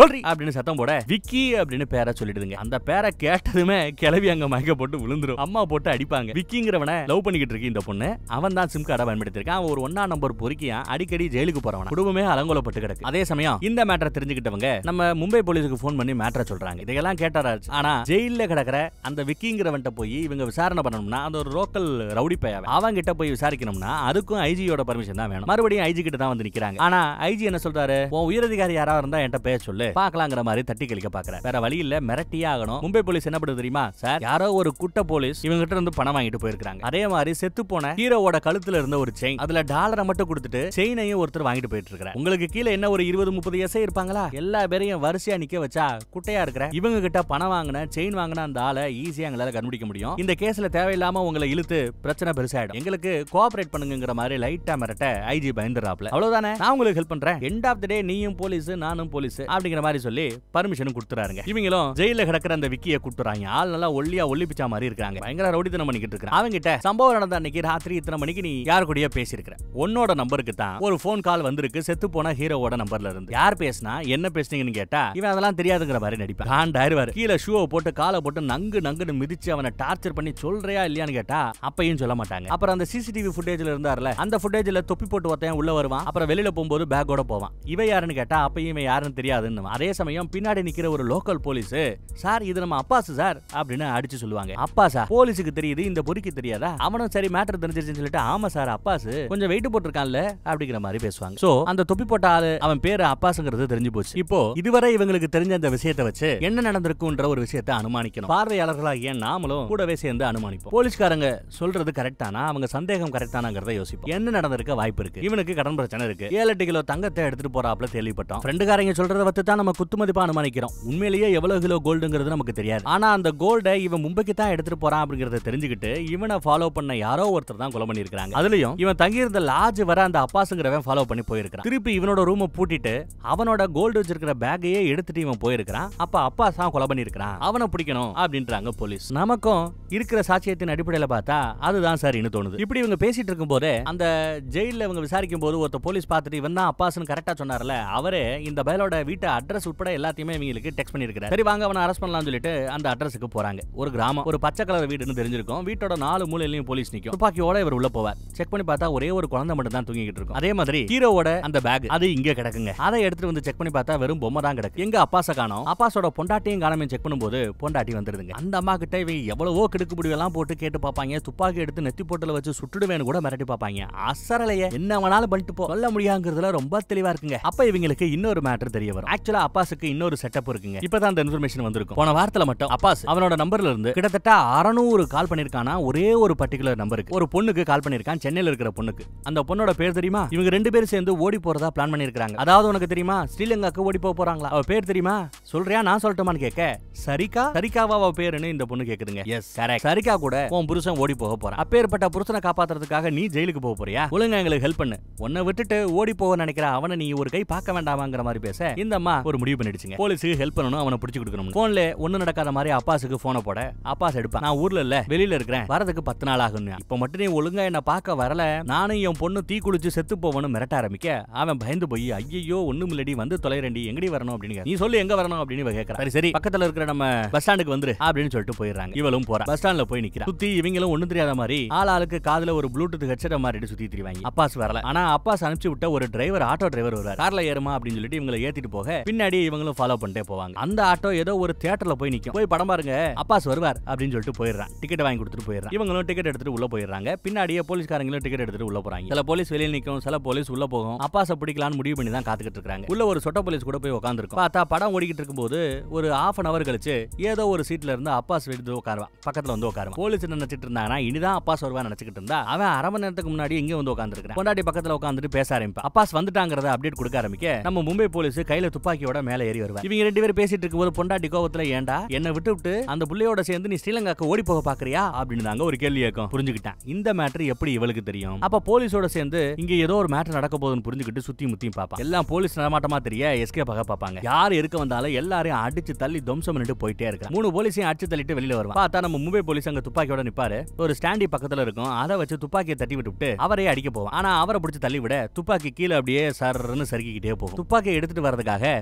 சொல்றி அப்படின்னு சத்தம் போட விக்கி அப்படின்னு பேரை சொல்லிடுதுங்க அந்த பேரை கேட்டதுமே கிளவி அங்க மயக்க போட்டு விழுந்துரும் அம்மா போட்டு அடிப்பாங்க விக்கிங்கிறவனை லவ் பண்ணிக்கிட்டு இருக்கு இந்த பொண்ணு அவன் தான் சிம் கார்டை பயன்படுத்திருக்கான் அவன் ஒரு ஒன்னா நம்பர் பொறுக்கியா அடிக்கடி ஜெயிலுக்கு போறவன் குடும்பமே அலங்கோலப்பட்டு கிடக்கு அதே சமயம் இந்த மேட்டரை தெரிஞ்சுக்கிட்டவங்க நம்ம மும்பை போலீஸுக்கு ஃபோன் பண்ணி மேட்டரை சொல்றாங்க இதையெல்லாம் கேட்டாராச்சு ஆனா ஜெயில்ல கிடக்குற அந்த விக்கிங்கிறவன்ட்ட போய் இவங்க விசாரணை பண்ணணும்னா அந்த ஒரு லோக்கல் ரவுடி பையன் அவன் கிட்ட போய் விசாரிக்கணும்னா அதுக்கும் ஐஜியோட பர்மிஷன் தான் வேணும் மறுபடியும் ஐஜி கிட்ட தான் வந்து நிக்கிறாங்க ஆனா ஐஜி என்ன சொல்றாரு உன் உயரதிகாரி யாரா இருந்தா என்கிட்ட பேச சொல்லு பாக்கலாங்கிற மாதிரி தட்டி கழிக்க பாக்குற வேற வழி இல்ல மிரட்டியே ஆகணும் மும்பை போலீஸ் என்ன பண்ணுது தெரியுமா சார் யாரோ ஒரு குட்ட போலீஸ் இவங்க கிட்ட இருந்து பணம் வாங்கிட்டு போயிருக்காங்க அதே மாதிரி செத்து போன ஹீரோவோட கழுத்துல இருந்த ஒரு செயின் அதுல டாலரை மட்டும் கொடுத்துட்டு செயினையும் ஒருத்தர் வாங்கிட்டு போயிட்டு இருக்காரு உங்களுக்கு கீழே என்ன ஒரு இருபது முப்பது எஸ்ஐ இருப்பாங்களா எல்லா பேரையும் வரிசையா நிக்க வச்சா குட்டையா இருக்கிற இவங்க கிட்ட பணம் வாங்கின செயின் வாங்கின அந்த ஆளை ஈஸியா எங்களால கண்டுபிடிக்க முடியும் இந்த கேஸ்ல தேவையில்லாம உங்களை இழுத்து பிரச்சனை பெருசாயிடும் எங்களுக்கு கோஆபரேட் பண்ணுங்கிற மாதிரி லைட்டா மிரட்ட ஐஜி பயந்துறாப்ல அவ்வளவுதானே நான் உங்களுக்கு ஹெல்ப் பண்றேன் எண்ட் ஆஃப் த டே நீயும் போலீஸ் நானும் போலீஸ் அப்படிங்கிற மாதிரி சொல்லி பர்மிஷனும் கொடுத்துறாருங்க இவங்களும் ஜெயில கிடக்கிற அந்த விக்கிய கூட்டுறாங்க ஆள் நல்லா ஒல்லியா ஒல்லி பிச்சா மாதிரி இருக்காங்க பயங்கர ரவுடித்தனம் பண்ணிக்கிட்டு இருக்காங்க அவங்க கிட்ட சம்பவம் நடந்த அன்னைக்கு ராத்திரி இத்தனை மணிக்கு நீ யார் கூடயோ பேசியிருக்கிற உன்னோட நம்பருக்கு தான் ஒரு ஃபோன் கால் வந்திருக்கு செத்து போன ஹீரோவோட நம்பர்ல இருந்து யார் பேசினா என்ன பேசுனீங்கன்னு கேட்டா இவன் அதெல்லாம் தெரியாதுங்கிற மாதிரி நடிப்பான் காண்டாயிருவாரு கீழே ஷூவை போட்டு காலை போட்டு நங்கு நங்குன்னு மிதிச்சு அவனை டார்ச்சர் பண்ணி சொல்றியா இல்லையான்னு கேட்டா அப்பையும் சொல்ல மாட்டாங்க அப்புறம் அந்த சிசிடிவி ஃபுட்டேஜ்ல இருந்தார்ல அந்த ஃபுட்டேஜ்ல தொப்பி போட்டு ஒருத்தன் உள்ள வருவான் அப்புறம் வெளியில போகும்போது பேக்கோட போவான் இவ யாருன்னு கேட்டா அப்பயும் இவன் யாருன்னு தெரியாதுன்னு அதே சமயம் பின்னாடி நிக்கிற ஒரு லோக்கல் போலீஸ் சார் இது நம்ம அப்பாஸ் சார் அப்படின்னு அடிச்சு சொல்லுவாங்க அப்பா சார் போலீஸுக்கு தெரியுது இந்த பொறுக்கி தெரியாதா அவனும் சரி மேட்டர் தெரிஞ்சிருச்சுன்னு சொல்லிட்டு ஆமா சார் அப்பாஸ் கொஞ்சம் வெயிட் போட்டிருக்கான்ல அப்படிங்கிற மாதிரி பேசுவாங்க சோ அந்த தொப்பி போட்ட ஆளு அவன் பேரு அப்பாஸ்ங்கிறது தெரிஞ்சு போச்சு இப்போ இதுவரை இவங்களுக்கு தெரிஞ்ச அந்த விஷயத்தை வச்சு என்ன நடந்திருக்குன்ற ஒரு விஷயத்தை அனுமானிக்கணும் பார்வையாளர்களாகிய நாமளும் கூடவே சேர்ந்து அனுமானிப்போம் போலீஸ்காரங்க சொல்றது கரெக்டானா அவங்க சந்தேகம் கரெக்டானாங்கிறத யோசிப்போம் என்ன நடந்திருக்க வாய்ப்பு இருக்கு இவனுக்கு கடன் பிரச்சனை இருக்கு ஏழு எட்டு கிலோ தங்கத்தை எடுத்துட்டு போறாப்ல கேள்விப்பட்டோம் ஃப்ரெண்டுக்காரங்க சொல்றத வச்சு தான் நம்ம குத்து மதிப்பா அனுமானிக்கிறோம் உண்மையிலேயே எவ்வளவு கிலோ கோல்டுங்கிறது நமக்கு தெரியாது ஆனா அந்த கோல்டை இவன் மும்பைக்கு தான் எடுத்துட்டு போறான் அப்படிங்கறத தெரிஞ்சுக்கிட்டு இவனை ஃபாலோ பண்ண யாரோ ஒருத்தர் தான் கொலை பண்ணிருக்காங்க அதுலயும் இவன் தங்கியிருந்த லாட்ஜ் வர அந்த அப்பாசுங்கிறவன் ஃபாலோ பண்ணி போயிருக்கான் திருப்பி இவனோட ரூமை பூட்டிட்டு அவனோட கோல்டு வச்சிருக்கிற பேக்கையே எடுத்துட்டு இவன் போயிருக்கான் அப்ப அப்பா தான் கொலை பண்ணிருக்கான் அவனை பிடிக்கணும் அப்படின்றாங்க போலீஸ் நமக்கும் இருக்கிற சாட்சியத்தின் அடிப்படையில பார்த்தா அதுதான் சரின்னு தோணுது இப்படி இவங்க பேசிட்டு இருக்கும் போதே அந்த ஜெயில இவங்க விசாரிக்கும் போது ஒருத்த போலீஸ் பார்த்துட்டு இவன் தான் அப்பாஸ்னு கரெக்டா சொன்னார்ல அவரே இந்த பயலோட வீட்டு அட்ரஸ் உட்பட எல்லாத்தையுமே இவங்களுக்கு டெக்ஸ்ட் பண்ணிருக்காரு சரி வாங்க அவனை அரெஸ்ட் பண்ணலாம்னு சொல்லிட்டு அந்த அட்ரஸுக்கு போறாங்க ஒரு கிராமம் ஒரு பச்சை கலர் வீடுன்னு தெரிஞ்சிருக்கும் வீட்டோட நாலு மூலையிலையும் போலீஸ் நிக்கும் துப்பாக்கியோட இவர் உள்ள போவார் செக் பண்ணி பார்த்தா ஒரே ஒரு குழந்தை மட்டும் தான் தூங்கிட்டு இருக்கும் அதே மாதிரி ஹீரோவோட அந்த பேக் அது இங்க கிடக்குங்க அதை எடுத்துட்டு வந்து செக் பண்ணி பார்த்தா வெறும் பொம்மை தான் கிடக்கு எங்க அப்பாச காணோம் அப்பாஸோட பொண்டாட்டியும் காணாம செக் பண்ணும்போது பொண்டாட்டி வந்துருதுங்க அந்த அம்மா கிட்ட இவங்க எவ்வளவோ கிடுக்கு முடிவெல்லாம் போட்டு கேட்டு பார்ப்பாங்க துப்பாக்கி எடுத்து நெத்தி போட்டுல வச்சு சுட்டுடுவேன்னு கூட மிரட்டி பார்ப்பாங்க அசரலையே என்ன வேணாலும் பண்ணிட்டு போ சொல்ல முடியாங்கிறதுல ரொம்ப தெளிவா இருக்குங்க அப்ப இவங்களுக்கு இன்னொரு மேட்டர் தெரிய வரும் ஆக்சுவலா அப்பாஸுக்கு இன்னொரு செட்டப் இருக்குங்க இப்பதான் அந்த இன்ஃபர்மேஷன் வந்திருக்கும் போன வாரத்துல மட்டும் அப்பாஸ் அவனோட நம்பர்ல இருந்து கிட்டத்தட்ட அறநூறு கால் பண்ணிருக்கானா ஒரே ஒரு பர்டிகுலர் நம்பருக்கு ஒரு பொண்ணுக்கு கால் பண்ணிருக்கான் சென்னையில இருக்கிற பொண்ணுக்கு அந்த பொண்ணோட பேர் தெரியுமா இவங்க ரெண்டு பேரும் சேர்ந்து ஓடி போறதா பிளான் பண்ணிருக்காங்க அதாவது உனக்கு தெரியுமா ஸ்ரீலங்காக்கு ஓடி போக போறாங்களா அவ பேர் தெரியுமா சொல்றியா நான் சொல்லட்டுமான்னு கேட்க சரிகா சரிகாவா அவ பேருன்னு இந்த பொண்ணு கேக்குதுங்க எஸ் கரெக்ட் சரிகா கூட உன் புருஷன் ஓடி போக போறான் அப்பேற்பட்ட புருஷனை காப்பாத்துறதுக்காக நீ ஜெயிலுக்கு போக போறியா ஒழுங்கா எங்களுக்கு ஹெல்ப் பண்ணு உன்னை விட்டுட்டு ஓடி போக நினைக்கிற அவனை நீ ஒரு கை பார்க்க வேண்டாமாங்கிற மாதிரி பேச இந்த அம்மா ஒரு முடிவு பண்ணிடுச்சுங்க போலீஸுக்கு ஹெல்ப் பண்ணணும் அவனை பிடிச்சு கொடுக்கணும் போன்ல ஒண்ணு நடக்காத மாதிரி அப்பாஸுக்கு போனை போட அப்பாஸ் எடுப்பான் நான் ஊர்ல இல்ல வெளியில இருக்கிறேன் வரதுக்கு பத்து நாள் ஆகும் இப்ப மட்டும் நீ ஒழுங்கா என்ன பார்க்க வரல நானும் என் பொண்ணு தீ குளிச்சு செத்து போவனு மிரட்ட ஆரம்பிக்க அவன் பயந்து போய் ஐயோ ஒண்ணும் இல்லடி வந்து தொலைறண்டி எங்கடி வரணும் அப்படின்னு கேக்குறான். நீ சொல்லு எங்க வரணும் அப்படின்னு இவ கேக்குறா சரி சரி பக்கத்துல இருக்கிற நம்ம பஸ் ஸ்டாண்டுக்கு வந்துரு அப்படின்னு சொல்லிட்டு போயிடுறாங்க இவளும் போறா பஸ் ஸ்டாண்ட்ல போய் நிக்கிறா சுத்தி இவங்களும் ஒண்ணும் தெரியாத மாதிரி ஆள் ஆளுக்கு காதுல ஒரு ப்ளூடூத் ஹெட்செட் மாட்டிட்டு சுத்தி திரிவாங்க அப்பாஸ் வரல ஆனா அப்பாஸ் அனுப்பிச்சு விட்ட ஒரு டிரைவர் ஆட்டோ டிரைவர் வருவார் கார்ல ஏறுமா அப்படின்னு சொல்லிட்டு இவங்களை ஏத்திட்டு போக பின்னாடி இவங்களும் ஃபாலோ பண்ணிட்டே போவாங்க அந்த ஆட்டோ ஏதோ ஒரு தியேட்டர்ல போய் நிக்கும் போய் படம் பாருங்க அப்பாஸ் வருவார் அப்படின்னு சொல்லிட்டு போயிடுறான் டிக்கெட் வாங்கி கொடுத்துட்டு போயிடுறான் இவங்களும் டிக்கெட் எடுத்துட்டு உள்ள போயிடுறாங்க பின்னாடியே போலீஸ்காரங்களும் டிக்கெட் எடுத்துட்டு உள்ள போறாங்க சில போலீஸ் வெளியில நிக்கும் சில போலீஸ் உள்ள போகும் அப்பாஸ பிடிக்கலாம்னு முடிவு பண்ணி தான் காத்துக்கிட்டு இருக்காங்க உள்ள ஒரு சொட்ட போலீஸ் கூட போய் உட்காந்துருக்கும் பார்த்தா படம் ஓடிக்கிட்டு இருக்கும்போது ஒரு half அன் அவர் கழிச்சு ஏதோ ஒரு சீட்ல இருந்து அப்பாஸ் எடுத்து உட்காருவான் பக்கத்துல வந்து உட்காருவான் போலீஸ் நினைச்சிட்டு இருந்தாங்கன்னா இனிதான் அப்பாஸ் வருவான் நினைச்சிட்டு இருந்தா அவன் அரை மணி நேரத்துக்கு முன்னாடி இங்க வந்து உட்காந்துருக்கான் பொண்டாட்டி பக்கத்துல உட்காந்துட்டு பேச ஆரம்பிப்பான் அப்பாஸ் வந்துட்டாங்கிறத அப்டேட் கொடுக்க ஆரம்பிக்க நம்ம மும்பை போலீஸ் கையில துப்பாக்கியோட மேல ஏறி வருவாங்க இவங்க ரெண்டு பேரும் பேசிட்டு இருக்கும்போது பொண்டாட்டி கோவத்துல ஏன்டா என்ன விட்டு விட்டு அந்த புள்ளையோட சேர்ந்து நீ ஸ்ரீலங்காக்கு ஓடி போக பாக்குறியா அப்படின்னு தாங்க ஒரு கேள்வி கேட்கும் புரிஞ்சுக்கிட்டேன் இந்த மேட்டர் எப்படி இவளுக்கு தெரியும் அப்ப போலீஸோட சேர்ந்து இங்க ஏதோ ஒரு மேட்டர் நடக்க போகுதுன்னு புரிஞ்சுக்கிட்டு சுத்தி முத்தியும் பாப்பா எல்லாம் போலீஸ் நடமாட்டமா தெரிய எஸ்கே பார்க்க பாப்பாங்க யார் இருக்க வந்தாலும் எல்லாரையும் அடிச்சு தள்ளி துவம்சம் பண்ணிட்டு போயிட்டே இருக்காங்க மூணு போலீஸையும் அடிச்சு தள்ளிட்டு வெளியில வருவான் பார்த்தா நம்ம மும்பை போலீஸ் அங்க துப்பாக்கியோட நிப்பாரு ஒரு ஸ்டாண்டி பக்கத்துல இருக்கும் அதை வச்சு துப்பாக்கியை தட்டி விட்டுவிட்டு அவரே அடிக்க போவான் ஆனா அவரை பிடிச்சு தள்ளி விட துப்பாக்கி கீழே அப்படியே சர்ன்னு சறுக்கிக்கிட்டே போகும் துப்பாக்கியை எடுத்துட்டு வரதுக்காக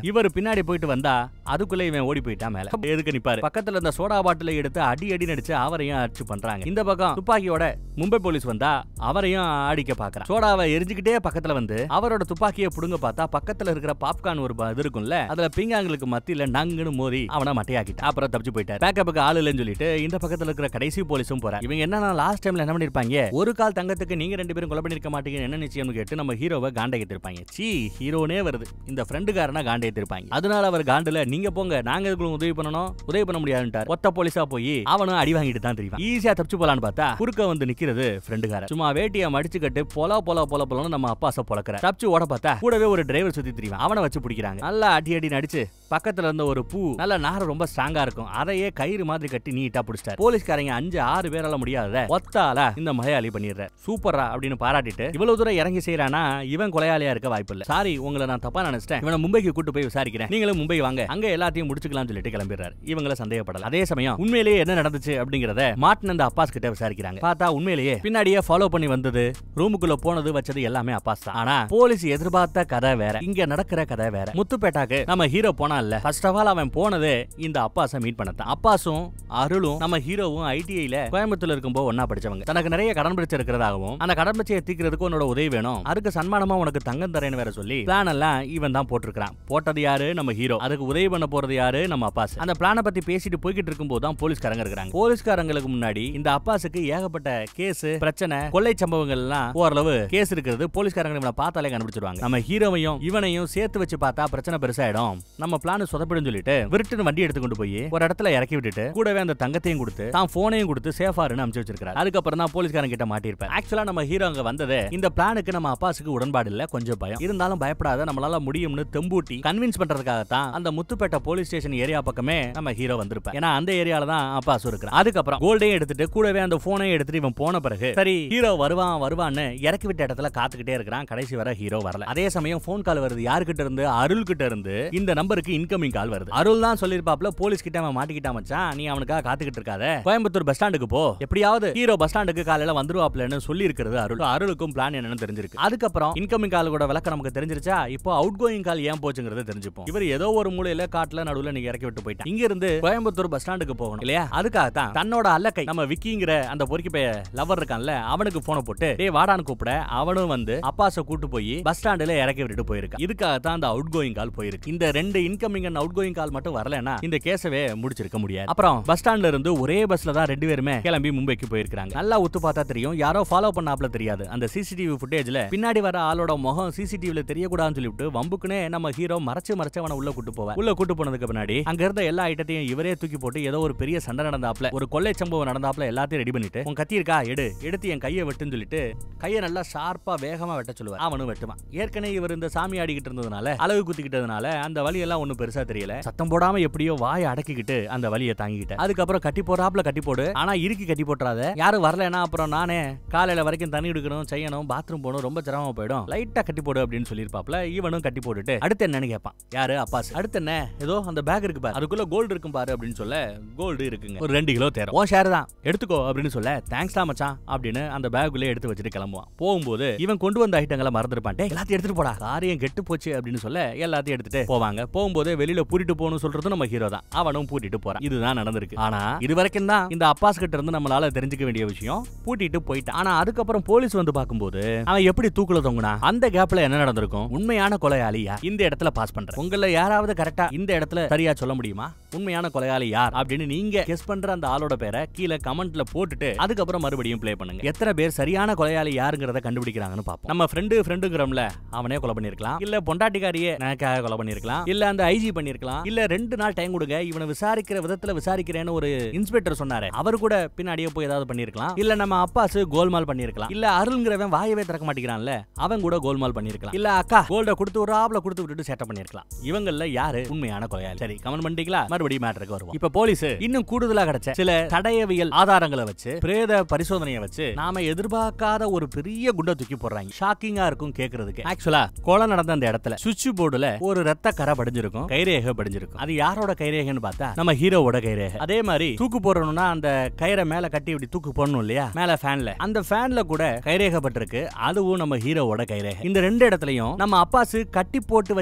இவர் பின்னாடி போயிட்டு வந்தா அதுக்குள்ள இவன் ஓடி போயிட்டான் மேல எதுக்கு நிப்பாரு பக்கத்துல இருந்த சோடா பாட்டில எடுத்து அடி அடி நடிச்சு அவரையும் அடிச்சு பண்றாங்க இந்த பக்கம் துப்பாக்கியோட மும்பை போலீஸ் வந்தா அவரையும் அடிக்க பாக்குறான் சோடாவை எரிஞ்சுக்கிட்டே பக்கத்துல வந்து அவரோட துப்பாக்கியை புடுங்க பார்த்தா பக்கத்துல இருக்கிற பாப்கார்ன் ஒரு ப- இது இருக்கும்ல அதுல பிங்காங்களுக்கு மத்தியில நங்குன்னு மோதி அவனை மட்டையாக்கிட்டான் அப்புறம் தப்பிச்சு போயிட்டார் பேக்கப்புக்கு ஆள் இல்லைன்னு சொல்லிட்டு இந்த பக்கத்துல இருக்கிற கடைசி போலீஸும் போறாங்க இவங்க என்னன்னா லாஸ்ட் டைம்ல என்ன பண்ணிருப்பாங்க ஒரு கால் தங்கத்துக்கு நீங்க ரெண்டு பேரும் கொலை பண்ணிருக்க மாட்டீங்க என்ன நிச்சயம்னு கேட்டு நம்ம ஹீரோவை காண்டை ஏத்திருப்பாங்க சீ ஹீரோனே வருது இந்த ஃப்ரெண்டுக்காரனா காண்டை ஏத்திருப்பாங்க அதனால அவர் காண்டுல நீங்க போங்க நாங்க இதுக்கு உதவி பண்ணணும் உதவி பண்ண முடியாதுன்ட்டார் ஒத்த போலீஸா போய் அவனும் அடி வாங்கிட்டு தான் தெரியும் ஈஸியா தப்பிச்சு போலான்னு பார்த்தா குறுக்க வந்து நிக்கிறது ஃப்ரெண்டுக்காரன் சும்மா வேட்டியை மடிச்சுக்கிட்டு பொல பொல பொல பொலன்னு நம்ம அப்பாச பொழக்கிற தப்பிச்சு ஓட பார்த்தா கூடவே ஒரு டிரைவர் சுத்தி தெரியும் அவனை வச்சு பிடிக்கிறாங்க நல்லா அடி அடி நடிச்சு பக்கத்துல இருந்த ஒரு பூ நல்ல நார ரொம்ப ஸ்ட்ராங்கா இருக்கும் அதையே கயிறு மாதிரி கட்டி நீட்டா பிடிச்சிட்டாரு போலீஸ்காரங்க அஞ்சு ஆறு பேரால முடியாத ஒத்தால இந்த மலையாளி பண்ணிடுற சூப்பரா அப்படின்னு பாராட்டிட்டு இவ்வளவு தூரம் இறங்கி செய்யறானா இவன் கொலையாளியா இருக்க வாய்ப்பு இல்ல சாரி உங்களை நான் தப்பா நினைச்சிட்டேன் இவனை மும்பைக்கு கூட்டு போய் விசாரிக்கிறேன் நீங்களும் மும்பை வாங்க அங்க எல்லாத்தையும் முடிச்சுக்கலாம்னு சொல்லிட்டு கிளம்பிடுறாரு இவங்கள சந்தேகப்படல அதே சமயம் உண்மையிலேயே என்ன நடந்துச்சு அப்படிங்கறத மாட்டின அந்த அப்பாஸ் கிட்ட விசாரிக்கிறாங்க பார்த்தா உண்மையிலேயே பின்னாடியே ஃபாலோ பண்ணி வந்தது ரூமுக்குள்ள போனது வச்சது எல்லாமே அப்பாஸ் தான் ஆனா போலீஸ் எதிர்பார்த்த கதை வேற இங்க நடக்கிற கதை வேற முத்துப்பேட்டாக்கு நம்ம ஹீரோ போனா இல்ல ஃபர்ஸ்ட் ஆஃப் ஆல் அவன் போனதே இந்த அப்பாஸை மீட் பண்ணத்தான் அப்பாஸும் அருளும் நம்ம ஹீரோவும் ஐடிஐல கோயம்புத்தூர்ல இருக்கும்போது ஒன்னா படிச்சவங்க தனக்கு நிறைய கடன் பிரச்சனை இருக்கிறதாகவும் அந்த கடன் பிரச்சனையை தீர்க்கிறதுக்கு உன்னோட உதவி வேணும் அதுக்கு சன்மானமா உனக்கு தங்கம் தரேன்னு வேற சொல்லி பிளான் எல்லாம் இவன் தான் போட்டிருக்கான் போட்டது யாரு நம்ம ஹீரோ அதுக்கு உதவி பண்ண போறது யாரு நம்ம அப்பாஸ் அந்த பிளானை பத்தி பேசிட்டு போய்கிட்டு இருக்கும்போது தான் போலீஸ்காரங்க இருக்கிறாங்க போலீஸ்காரங்களுக்கு முன்னாடி இந்த அப்பாஸுக்கு ஏகப்பட்ட கேஸ் பிரச்சனை கொள்ளை சம்பவங்கள் எல்லாம் ஓரளவு கேஸ் இருக்கிறது போலீஸ்காரங்க இவனை பார்த்தாலே கண்டுபிடிச்சிருவாங்க நம்ம ஹீரோவையும் இவனையும் சேர்த்து வச்சு பார்த்தா பிரச்சனை பெருசாயிடும் நம்ம பிளான் சொதப்பிடும் சொல்லிட்டு விருட்டுன்னு வண்டி எடுத்து கொண்டு போய் ஒரு இடத்துல இறக்கி விட்டுட்டு கூடவே அந்த தங்கத்தையும் கொடுத்து தான் போனையும் கொடுத்து சேஃபாருன்னு அனுப்பிச்சு வச்சிருக்காரு அதுக்கப்புறம் தான் போலீஸ்காரங்க கிட்ட மாட்டிருப்பார் ஆக்சுவலா நம்ம ஹீரோ அங்க வந்தது இந்த பிளானுக்கு நம்ம அப்பாஸுக்கு உடன்பாடு இல்ல கொஞ்சம் பயம் இருந்தாலும் பயப்படாத நம்மளால முடியும்னு தெம்பூட்டி கன்வின்ஸ் பண்றதுக்காகத்தான் அந்த முத்துப்பேட்டை போலீஸ் ஸ்டேஷன் ஏரியா பக்கமே நம்ம ஹீரோ வந்திருப்பார் ஏன்னா அந்த ஏரியால தான் அப்பாஸ் இருக்கிறான் அதுக்கப்புறம் கோல்டையும் எடுத்துட்டு கூடவே அந்த போனையும் எடுத்துட்டு இவன் போன பிறகு சரி ஹீரோ வருவான் வருவான்னு இறக்கி விட்ட இடத்துல காத்துக்கிட்டே இருக்கிறான் கடைசி வரை ஹீரோ வரல அதே சமயம் ஃபோன் கால் வருது யாருக்கிட்ட இருந்து அருள் கிட்ட இருந்து இந்த நம்பருக்கு இன்கமிங் கால் வருது அருள் தான் சொல்லிருப்பாப்ல போலீஸ் கிட்ட அவன் மாட்டிக்கிட்டான் மச்சான் நீ அவனுக்காக காத்துக்கிட்டு இருக்காத கோயம்புத்தூர் பஸ் ஸ்டாண்டுக்கு போ எப்படியாவது ஹீரோ பஸ் ஸ்டாண்டுக்கு காலையில வந்துருவாப்லன்னு சொல்லி இருக்கிறது அருள் அருளுக்கும் பிளான் என்னன்னு தெரிஞ்சிருக்கு அதுக்கப்புறம் இன்கமிங் கால் கூட விளக்கம் நமக்கு தெரிஞ்சிருச்சா இப்போ அவுட் கோயிங் கால் ஏன் போச்சுங்கிறது தெரிஞ்சுப்போம் இவர் ஏதோ ஒரு மூலையில காட்டுல நடுவுல நீங்க இறக்கி விட்டு போயிட்டான் இங்க இருந்து கோயம்புத்தூர் பஸ் ஸ்டாண்டுக்கு போகணும் இல்லையா அதுக்காகத்தான் தன்னோட அல்லக்கை நம்ம விக்கிங்கிற அந்த பொறுக்கி பைய லவர் இருக்கான்ல அவனுக்கு போனை போட்டு டேய் வாடான்னு கூப்பிட அவனும் வந்து அப்பாஸ கூட்டு போய் பஸ் ஸ்டாண்டுல இறக்கி விட்டுட்டு போயிருக்கான் இதுக்காகத்தான் அந்த அவுட் கோயிங் கால் போயிருக்கு இந்த ரெண்டு incoming and outgoing call மட்டும் வரலன்னா இந்த கேஸவே முடிச்சிருக்க முடியாது அப்புறம் பஸ் ஸ்டாண்ட்ல இருந்து ஒரே பஸ்ல தான் ரெண்டு பேருமே கிளம்பி மும்பைக்கு போயிருக்காங்க நல்லா உத்து பார்த்தா தெரியும் யாரோ ஃபாலோ பண்ணாப்ல தெரியாது அந்த சிசிடிவி ஃபுட்டேஜ்ல பின்னாடி வர ஆளோட முகம் சிசிடிவில தெரியக்கூடாதுன்னு சொல்லிவிட்டு வம்புக்குனே நம்ம ஹீரோ மறைச்சு மறைச்சு அவனை உள்ள கூட்டு போவார் உள்ள கூட்டு போனதுக்கு பின்னாடி அங்க இருந்த எல்லா ஐட்டத்தையும் இவரே தூக்கி போட்டு ஏதோ ஒரு பெரிய சண்டை நடந்தாப்ல ஒரு கொள்ளை சம்பவம் நடந்தாப்ல எல்லாத்தையும் ரெடி பண்ணிட்டு உன் கத்தி இருக்கா எடு எடுத்து என் கையை வெட்டுன்னு சொல்லிட்டு கையை நல்லா ஷார்ப்பா வேகமா வெட்ட சொல்லுவார் அவனும் வெட்டுவான் ஏற்கனவே இவர் இந்த சாமி ஆடிக்கிட்டு இருந்ததுனால அளவு குத்திக்கிட்டதுனால அந்த வலியெல்லாம் ஒண்ணும் பெருசா தெரியல சத்தம் போடாம எப்படியோ வாயை அடக்கிக்கிட்டு அந்த வலியை தாங்கிக்கிட்டேன் அதுக்கப்புறம் கட்டி போடாப்ல கட்டி போடு ஆனா இறுக்கி கட்டி போட்டுறாத யாரும் வரலனா அப்புறம் நானே காலையில வரைக்கும் தண்ணி எடுக்கணும் செய்யணும் பாத்ரூம் போகணும் ரொம்ப சிரமமா போயிடும் லைட்டா கட்டி போடு அப்படின்னு சொல்லியிருப்பாப்ல இவனும் கட்டி போட்டுட்டு அடுத்து என்னன்னு கேட்பான் யாரு அப்பாஸ் அடுத்து என்ன ஏதோ அந்த பேக் இருக்கு பாரு அதுக்குள்ள கோல்டு இருக்கும் பாரு அப்படின்னு சொல்ல கோல்டு இருக்குங்க ஒரு ரெண்டு கிலோ தேரும் ஓ ஷேர் தான் எடுத்துக்கோ அப்படின்னு சொல்ல தேங்க்ஸ் தான் மச்சான் அப்படின்னு அந்த பேக்குள்ளே எடுத்து வச்சுட்டு கிளம்புவான் போகும்போது இவன் கொண்டு வந்த ஐட்டங்களை மறந்துருப்பான் டேய், எல்லாத்தையும் எடுத்துட்டு போடா காரியம் கெட்டு போச்சு அப்படின்னு சொல்ல எல்லாத்தையும் எடுத்துட்டு போவாங்க போகும்போது வெளியில பூட்டிட்டு போகணும் சொல்றதும் நம்ம ஹீரோ தான் அவனும் பூட்டிட்டு போறான் இதுதான் நடந்திருக்கு ஆனா இது வரைக்கும் தான் இந்த அப்பாஸ் கிட்ட இருந்து நம்மளால தெரிஞ்சுக்க வேண்டிய விஷயம் பூட்டிட்டு போயிட்டான் ஆனா அதுக்கப்புறம் போலீஸ் வந்து பார்க்கும்போது அவன் எப்படி தூக்குல தொங்குனா அந்த கேப்ல என்ன நடந்திருக்கும் உண்மையான கொலையாளியா இந்த இடத்துல பாஸ் பண்ற உங்கள யாராவது கரெக்டா இந்த இடத்துல சரியா சொல்ல முடியுமா உண்மையான கொலையாளி யார் அப்படின்னு நீங்க கெஸ் பண்ற அந்த ஆளோட பேரை கீழே கமெண்ட்ல போட்டுட்டு அதுக்கப்புறம் மறுபடியும் ப்ளே பண்ணுங்க எத்தனை பேர் சரியான கொலையாளி யாருங்கிறத கண்டுபிடிக்கிறாங்கன்னு பாப்போம் நம்ம ஃப்ரெண்டு ஃப்ரெண்டுங்கிறோம்ல அவனே கொலை பண்ணிருக்கலாம் இல்ல பொண்டாட்டிக்காரியே எனக்காக கொலை பண்ணிருக்கலாம் இல்ல அந்த ஐஜி பண்ணிருக்கலாம் இல்ல ரெண்டு நாள் டைம் கொடுங்க இவனை விசாரிக்கிற விதத்துல விசாரிக்கிறேன்னு ஒரு இன்ஸ்பெக்டர் சொன்னாரு அவர் கூட பின்னாடியே போய் ஏதாவது பண்ணிருக்கலாம் இல்ல நம்ம அப்பாசு கோல்மால் பண்ணிருக்கலாம் இல்ல அருள்ங்கிறவன் வாயவே திறக்க மாட்டேங்கிறான்ல அவன் கூட கோல்மால் பண்ணிருக்கலாம் இல்ல அக்கா கோல்ட கொடுத்து ஒரு ஆப்ல கொடுத்து விட்டுட்டு சேட்டை பண்ணிருக்கலாம் இவங்கல்ல யாரு உண்மையான கொலையாளி சரி கமெண்ட் பண்ணிட்டீங்களா மறுபடியும் மேட்டருக்கு வருவோம் இப்ப போலீஸ் இன்னும் கூடுதலா கிடைச்ச சில தடயவியல் ஆதாரங்களை வச்சு பிரேத பரிசோதனையை வச்சு நாம எதிர்பார்க்காத ஒரு பெரிய குண்டை தூக்கி போடுறாங்க ஷாக்கிங்கா இருக்கும் கேக்குறதுக்கு ஆக்சுவலா கொலை நடந்த அந்த இடத்துல சுவிட்ச் போர்டுல ஒரு ரத்த கரை படிஞ்சிருக்கும் கைரேகை படிஞ்சிருக்கும் அது யாரோட கைரேகைன்னு பார்த்தா நம்ம ஹீரோவோட கைரேகை அதே மாதிரி தூக்கு போடணும்னா அந்த கயிறை மேல கட்டி இப்படி தூக்கு போடணும் இல்லையா மேல ஃபேன்ல அந்த ஃபேன்ல கூட கைரேகை பட்டிருக்கு அதுவும் நம்ம ஹீரோவோட கைரேகை இந்த ரெண்டு இடத்துலயும் நம்ம அப்பாசு கட்டி போட்டு வச்சுட்டு போனதை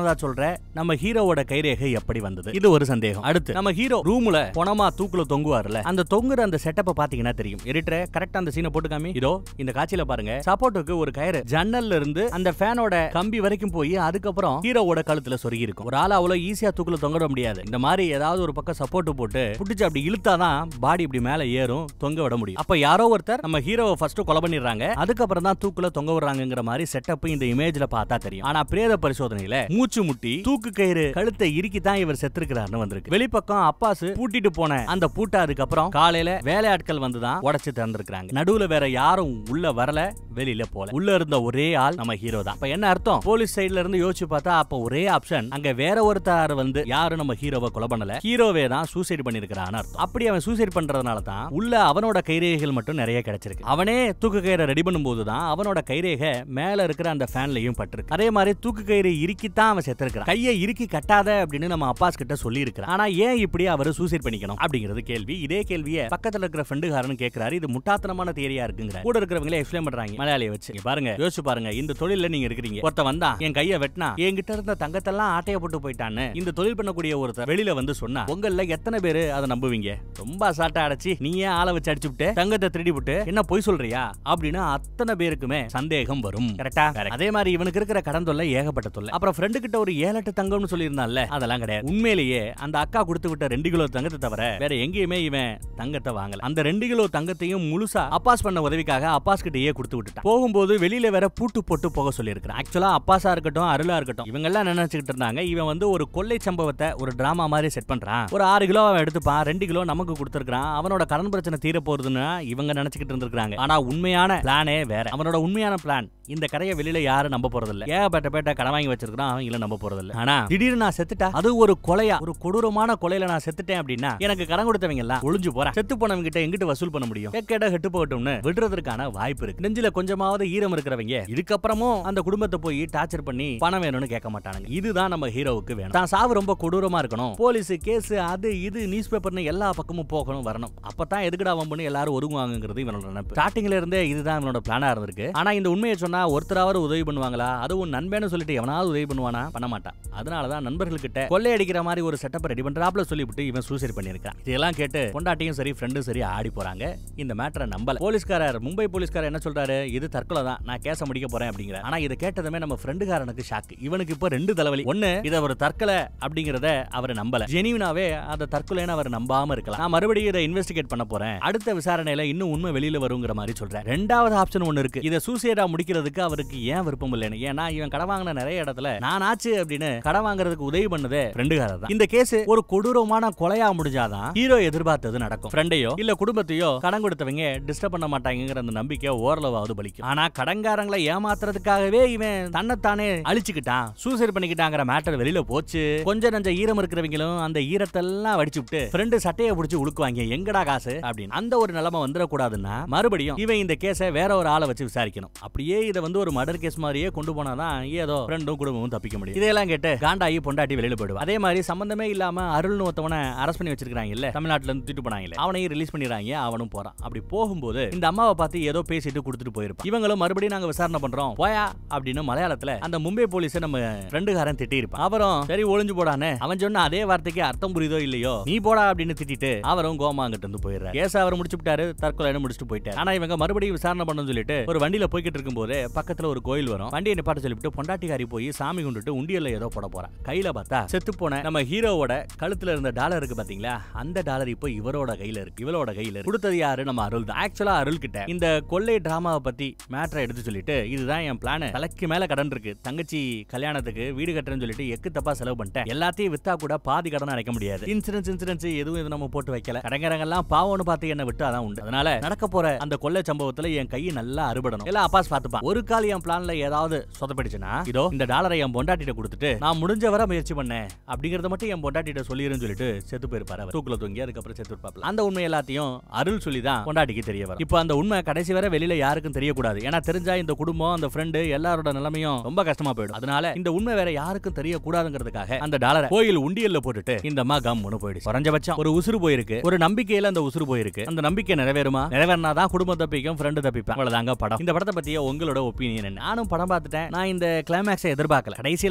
போனதா சொல்ற நம்ம ஹீரோவோட கைரேகை எப்படி வந்தது இது ஒரு சந்தேகம் அடுத்து நம்ம ஹீரோ ரூம்ல பொணமா தூக்குல தொங்குவார்ல அந்த தொங்குற அந்த செட்டப்ப பாத்தீங்கன்னா தெரியும் எடிட்டர் கரெக்டா அந்த சீனை போட்டு காமி இதோ இந்த காட்சியில பாருங்க சப்போர்ட்டுக்கு ஒரு கயிறு ஜன்னல்ல இருந்து அந்த ஃபேனோட கம்பி வரைக்கும் போய் அதுக்கப்புறம் ஹீரோவோட கழுத்துல சொருகி இருக்கும் ஒரு ஆள் அவ்வளவு ஈஸியா தூக்குல தொங்க முடியாது இந்த மாதிரி ஏதாவது ஒரு பக்கம் சப்போர்ட் போட்டு புடிச்சு அப்படி இழுத்தாதான் பாடி இப்படி மேல ஏறும் தொங்க விட முடியும் அப்ப யாரோ ஒருத்தர் நம்ம ஹீரோவை ஃபர்ஸ்ட் கொலை பண்ணிடுறாங்க அதுக்கப்புறம் தான் தூக்குல தொங்க விடுறாங்கிற மாதிரி செட்டப் இந்த இமேஜ்ல பார்த்தா தெரியும் ஆனா பிரேத பரிசோதனையில மூச்சு முட்டி தூக்கு கயிறு கழுத்தை இறுக்கி தான் இவர் செத்துருக்கிறாருன்னு வந்திருக்கு வெளிப்பக்கம் அப்பாசு பூட்டிட்டு போன அந்த பூட்டை அதுக்கப்புறம் காலையில வேலையாட்கள் வந்து தான் உடைச்சு திறந்திருக்காங்க நடுவுல வேற யாரும் உள்ள வரல வெளியில போல உள்ள இருந்த ஒரே ஆள் நம்ம ஹீரோ தான் அப்ப என்ன அர்த்தம் போலீஸ் சைடுல இருந்து யோசிச்சு பார்த்தா அப்ப ஒரே ஆப்ஷன் அங்க வேற ஒருத்தர் வந்து யாரும் நம்ம ஹீரோவை கொலை பண்ணல ஹீரோவே தான் சூசைட் பண்ணிருக்கிறான்னு அர்த்தம் அப்படி அவன் சூசைட் பண்றதுனால தான் உள்ள அவனோட கைரேகைகள் மட்டும் நிறைய கிடைச்சிருக்கு அவனே தூக்கு கயிறை ரெடி பண்ணும்போது தான் அவனோட கைரேகை மேல இருக்கிற அந்த ஃபேன்லயும் பட்டிருக்கு அதே மாதிரி தூக்கு கயிறு இறுக்கித்தான் அவன் செத்துருக்கான் கையை இறுக்கி கட்டாத அப்படின்னு நம்ம அப்பாஸ் கிட்ட சொல்லி இருக்கிறான் ஆனா ஏன் இப்படி அவர் சூசைட் பண்ணிக்கணும் அப்படிங்கிறது கேள்வி இதே கேள்வியை பக்கத்துல இருக்கிற ஃப்ரெண்டுகாரன் கேட்கிறாரு இது முட்டாத்தனமான தேரியா இருக்குங்கிற கூட இருக்கிறவங்களே எக்ஸ்பிளைன் பண்றாங்க மலையாளியை வச்சு இங்க பாருங்க யோசிச்சு பாருங்க இந்த தொழில நீங்க இருக்கிறீங்க ஒருத்த வந்தா என் கையை வெட்டினா என்கிட்ட இருந்த தங்கத்தெல்லாம் ஆட்டைய போட்டு போயிட்டான்னு இந்த தொழில் பண்ணக்கூடிய ஒருத்தர் வெளியில வந்து சொன்னா உங்கள எத்தனை பேரு அதை நம்புவீங்க ரொம்ப அசால்ட்டா அடைச்சி நீ ஏன் ஆளை வச்சு அடிச்சு விட்டு தங்கத்தை திருடி விட்டு என்ன பொய் சொல்றியா அப்படின்னு அத்தனை பேருக்குமே சந்தேகம் வரும் கரெக்டா அதே மாதிரி இவனுக்கு இருக்கிற கடன் தொல்லை ஏகப்பட்ட தொல்லை அப்புறம் ஃப்ரெண்டு கிட்ட ஒரு ஏழு எட்டு தங்கம்னு சொல்லியிருந்தான்ல அதெல்லாம் கிடையாது உண்மையிலேயே அந்த அக்கா கொடுத்து விட்ட ரெண்டு கிலோ தங்கத்தை தவிர வேற எங்கேயுமே இவன் தங்கத்தை வாங்கல அந்த ரெண்டு கிலோ தங்கத்தையும் முழுசா அப்பாஸ் பண்ண உதவிக்காக அப்பாஸ் கிட்டயே கொடுத்து விட்டுட்டான் போகும்போது வெளியில வேற பூட்டு போட்டு போக சொல்லியிருக்கான் ஆக்சுவலா அப்பாஸா இருக்கட்டும் அருளா இருக்கட்டும் இவங்க எல்லாம் நினைச்சுக்கிட்டு இருந்தாங்க இவன் வந்து ஒரு கொள்ளை சம்பவத்தை ஒரு டிராமா மாதிரி செட் பண்றான் ஒரு ஆறு கிலோ அவன் எடுத்துப்பான் ரெண்டு கிலோ நமக்கு கொடுத்துருக்கான் அவனோட கடன் பிரச்சனை தீர போறதுன்னு இவங்க நினைச்சுக்கிட்டு இருந்திருக்காங்க ஆனா உண்மையான பிளானே வேற அவனோட உண்மையான பிளான் இந்த கடையை வெளியில யாரும் நம்ப போறதில்ல ஏகப்பட்ட பேட்ட கடன் வாங்கி வச்சிருக்கான் அவன் இல்ல நம்ப போறதில்ல ஆனா திடீர்னு நான் செத்துட்டா அது ஒரு கொலையா ஒரு கொடூரமான கொலையில நான் செத்துட்டேன் அப்படின்னா எனக்கு கடன் கொடுத்தவங்க எல்லாம் ஒளிஞ்சு போறேன் செத்து போனவங்க கிட்ட எங்கிட்ட வசூல் பண்ண முடியும் கேட்ட கெட்டு போகட்டும்னு விடுறதுக்கான வாய்ப்பு இருக்கு நெஞ்சில கொஞ்சமாவது ஈரம் இருக்கிறவங்க இதுக்கப்புறமும் அந்த குடும்பத்தை போய் டார்ச்சர் பண்ணி பணம் வேணும்னு கேட்க மாட்டானுங்க இதுதான் நம்ம ஹீரோவுக்கு வேணும் தான் சாவு ரொம்ப கொடூரமா இருக்கணும் போலீஸ் கேஸ் அது இது நியூஸ் பேப்பர்னு எல்லா பக்கமும் போகணும் வரணும் அப்பதான் எதுக்குடா வம்புன்னு எல்லாரும் ஒருங்குவாங்கிறது இவனோட நினைப்பு ஸ்டார்டிங்ல இருந்தே இதுதான் இவனோட பிளானா இருந்திருக்கு ஆனா இந்த உண்மையை சொன்னா ஒருத்தராவது உதவி பண்ணுவாங்களா அதுவும் நண்பன்னு சொல்லிட்டு எவனாவது உதவி பண்ணுவானா பண்ண மாட்டான் அதனாலதான் நண்பர்கள் கிட்ட கொள்ளையடிக்கிற மாதிரி ஒரு செட்டப் ரெடி பண்றாப்ல சொல்லிவிட்டு இவன் சூசைட் பண்ணிருக்கான் இதெல்லாம் கேட்டு பொண்டாட்டியும் சரி ஃப்ரெண்டும் சரி ஆடி போறாங்க இந்த மேட்டரை நம்பல போலீஸ்காரர் மும்பை போலீஸ்காரர் என்ன சொல்றாரு இது தற்கொலை தான் நான் கேஸ முடிக்க போறேன் அப்படிங்கிற ஆனா இதை கேட்டதுமே நம்ம ஃப்ரெண்டுகாரனுக்கு ஷாக் இவனுக்கு இப்போ ரெண்டு தலைவலி ஒண்ணு இதை ஒரு தற்கொலை அப்படிங்கறத அவர் நம்பல ஜெனியூனாவே அந்த தற்கொலைன்னு அவர் நம்பாம இருக்கலாம் நான் மறுபடியும் இதை இன்வெஸ்டிகேட் பண்ண போறேன் அடுத்த விசாரணையில இன்னும் உண்மை வெளியில வருங்கிற மாதிரி சொல்றேன் ரெண்டாவது ஆப்ஷன் ஒன்னு இருக்கு இதை சூசைடா முடிக்கிறதுக்கு அவருக்கு ஏன் விருப்பம் இல்லைன்னு ஏன்னா இவன் கடன் வாங்கின நிறைய இடத்துல நான் ஆச்சு அப்படின்னு கடன் வாங்குறதுக்கு உதவி பண்ணதே ஃப்ரெண்டுகாரர் தான் இந்த கேஸ் ஒரு கொடூரமான கொலையா முடிஞ்சாதான் ஹீரோ எதிர்பார்த்தது நடக்கும் ஃப்ரெண்டையோ இல்ல குடும்பத்தையோ கடன் கொடுத்தவங்க டிஸ்டர்ப் பண்ண மாட்டாங்கிற அந்த நம்பிக்கை ஓரளவாவது பலிக்கும் ஆனா கடன்காரங்களை ஏமாத்துறதுக்காகவே இவன் தன்னைத்தானே அழிச்சுக்கிட்டான் சூசைட் பண்ணிக்கிட்டாங்கிற மேட்டர் வெளியில போச்சு கொஞ்சம் நஞ்ச ஈரம் இருக்கிறவங்களும் அந்த ஈரத்தெல்லாம் வடிச்சு விட்டு ஃப்ரெண்டு சட்டையை பிடிச்சி உழுக்குவாங்க எங்கடா காசு அப்படின்னு அந்த ஒரு நிலைமை வந்துடக்கூடாதுன்னா மறுபடியும் இவன் இந்த கேஸை வேற ஒரு ஆளை வச்சு விசாரிக்கணும் அப்படியே இதை வந்து ஒரு மர்டர் கேஸ் மாதிரியே கொண்டு போனாதான் ஏதோ ஃப்ரெண்டும் குடும்பமும் தப்பிக்க முடியும் இதெல்லாம் கேட்டு காண்டாயி பொண்டாட்டி வெளியில போயிடுவா அதே மாதிரி சம்பந்தமே இல்லாம அருள்னு ஒருத்தவனை அரெஸ்ட் பண்ணி வச்சிருக்காங்க இல்ல தமிழ்நாட்டுல இருந்து தூக்கிட்டு போனாங்க அவனையும் ரிலீஸ் பண்ணிடுறாங்க அவனும் போறான் அப்படி போகும்போது இந்த அம்மாவை பார்த்து ஏதோ பேசிட்டு கொடுத்துட்டு போயிருப்பான் இவங்களும் மறுபடியும் நாங்க விசாரணை பண்றோம் போயா அப்படின்னு மலையாளத்துல அந்த மும்பை போலீஸ் நம்ம ஃப்ரெண்டுகாரன் திட்டி இருப்பான் அவரும் சரி ஒளிஞ்சு போடான்னு அவன் சொன்ன அதே வார்த்தைக்கு அர்த்தம் புரியுதோ இல்லையோ நீ போடா அப்படின்னு திட்டிட்டு அவரும் கோமா அங்கிட்டு இருந்து போயிடுறாரு கேஸ் அவர் முடிச்சு விட்டாரு தற்கொலை முடிச்சுட்டு போயிட்டாரு ஆனா இவங்க மறுபடியும் விசாரணை பண்ணணும்னு சொல்லிட்டு ஒரு வண்டியில போய்கிட்டு இருக்கும்போது பக்கத்துல ஒரு கோயில் வரும் வண்டியை நிப்பாட்ட சொல்லிட்டு பொண்டாட்டிக்காரி போய் சாமி கும்பிட்டு உண்டியல்ல ஏதோ போட போறா கையில பார்த்தா செத்து போன நம்ம ஹீரோவோட கழுத்துல இருந்த டாலர் இருக்கு பாத்தீங்களா அந்த டாலர் இப்போ இவரோட கையில இருக்கு இவளோட கையில இருக்கு கொடுத்தது யாரு நம்ம அருள் தான் ஆக்சுவலா அருள் கிட்ட இந்த கொள்ளை டிராமாவை பத்தி மேட்டரை எடுத்து சொல்லிட்டு இதுதான் என் பிளான் தலைக்கு மேல கடன் இருக்கு தங்கச்சி கல்யாணத்துக்கு வீடு கட்டுறேன்னு சொல்லிட்டு எக்கு தப்பா செலவு பண்ணிட்டேன் எல்லாத்தையும் வித்தா கூட பாதி கடன் அடைக்க முடியாது இன்சூரன்ஸ் இன்சூரன்ஸ் எதுவும் இது நம்ம போட்டு வைக்கல கடங்கரங்கெல்லாம் பாவம்னு பார்த்து என்ன விட்டு அதான் உண்டு அதனால நடக்க போற அந்த கொள்ளை சம்பவத்துல என் கையை நல்லா அறுபடணும் எல்லாம் அப்பாஸ் பார்த்துப்பான் ஒரு கால் என் பிளான்ல ஏதாவது சொதப்பிடுச்சுன்னா இதோ இந்த டாலரை என் பொண்டாட்டிட்ட கொடுத்துட்டு நான் முடிஞ்ச வரை முயற்சி பண்ணேன் அப்படிங்கறத மட்டும் என் பொண்டாட்டிட்ட சொல்லிருன்னு சொல்லிட்டு செத்து போயிருப்பாரு அவர். தூக்குல தூங்கி அதுக்கப்புறம் செத்து இருப்பாப்ல அந்த உண்மை எல்லாத்தையும் அருள் சொல்லி தான் பொண்டாட்டிக்கு தெரிய வரும் இப்போ அந்த உண்மை கடைசி வரை வெளியில யாருக்கும் தெரியக்கூடாது ஏன்னா தெரிஞ்சா இந்த குடும்பம் அந்த ஃப்ரெண்டு எல்லாரோட நிலைமையும் ரொம்ப கஷ்டமா போயிடும் அதனால இந்த உண்மை வேற யாருக்கும் தெரியக்கூடாதுங்கிறதுக்காக அந்த டாலரை கோயில் உண்டியல்ல போட்டுட்டு இந்த அம்மா கம்முன்னு போயிடுச்சு குறைஞ்சபட்சம் ஒரு உசுறு போயிருக்கு ஒரு நம்பிக்கையில அந்த உசுறு போயிருக்கு அந்த நம்பிக்கை நிறைவேறுமா நிறைவேறினாதான் குடும்பம் தப்பிக்கும் ஃப்ரெண்டு தப்பிப்பேன் அவ்வளவுதாங்க படம் இந்த படத்தை பத்திய உங்களோட ஒப்பீனியன் நானும் படம் பார்த்துட்டேன் நான் இந்த கிளைமேக்ஸை எதிர்பார்க்கல கடைசியில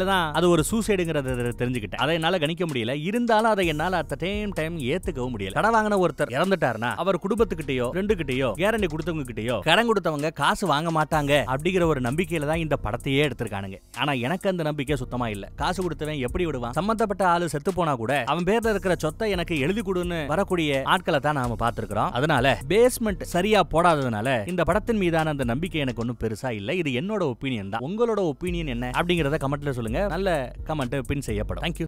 கடைசியில தான் அது ஒரு சூசைடுங்கிறத தெரிஞ்சுக்கிட்டேன் அதை என்னால கணிக்க முடியல இருந்தாலும் அதை என்னால அட் டைம் டைம் ஏத்துக்கவும் முடியல கடன் வாங்கின ஒருத்தர் இறந்துட்டாருன்னா அவர் குடும்பத்துக்கிட்டயோ ரெண்டு கிட்டயோ கேரண்டி கொடுத்தவங்க கிட்டயோ கடன் கொடுத்தவங்க காசு வாங்க மாட்டாங்க அப்படிங்கிற ஒரு நம்பிக்கையில தான் இந்த படத்தையே எடுத்திருக்கானுங்க ஆனா எனக்கு அந்த நம்பிக்கை சுத்தமா இல்ல காசு கொடுத்தவன் எப்படி விடுவான் சம்பந்தப்பட்ட ஆளு செத்து போனா கூட அவன் பேர்ல இருக்கிற சொத்தை எனக்கு எழுதி கொடுன்னு வரக்கூடிய ஆட்களை தான் நாம பார்த்திருக்கிறோம் அதனால பேஸ்மெண்ட் சரியா போடாததுனால இந்த படத்தின் மீதான அந்த நம்பிக்கை எனக்கு ஒன்றும் பெருசா இல்ல இது என்னோட ஒப்பீனியன் தான் உங்களோட ஒப்பீனியன் என்ன அப்படிங்கறத கமெண்ட்ல சொல்லுங்க நல்ல கமெண்ட் பின் செய்யப்படும் தேங்க்யூ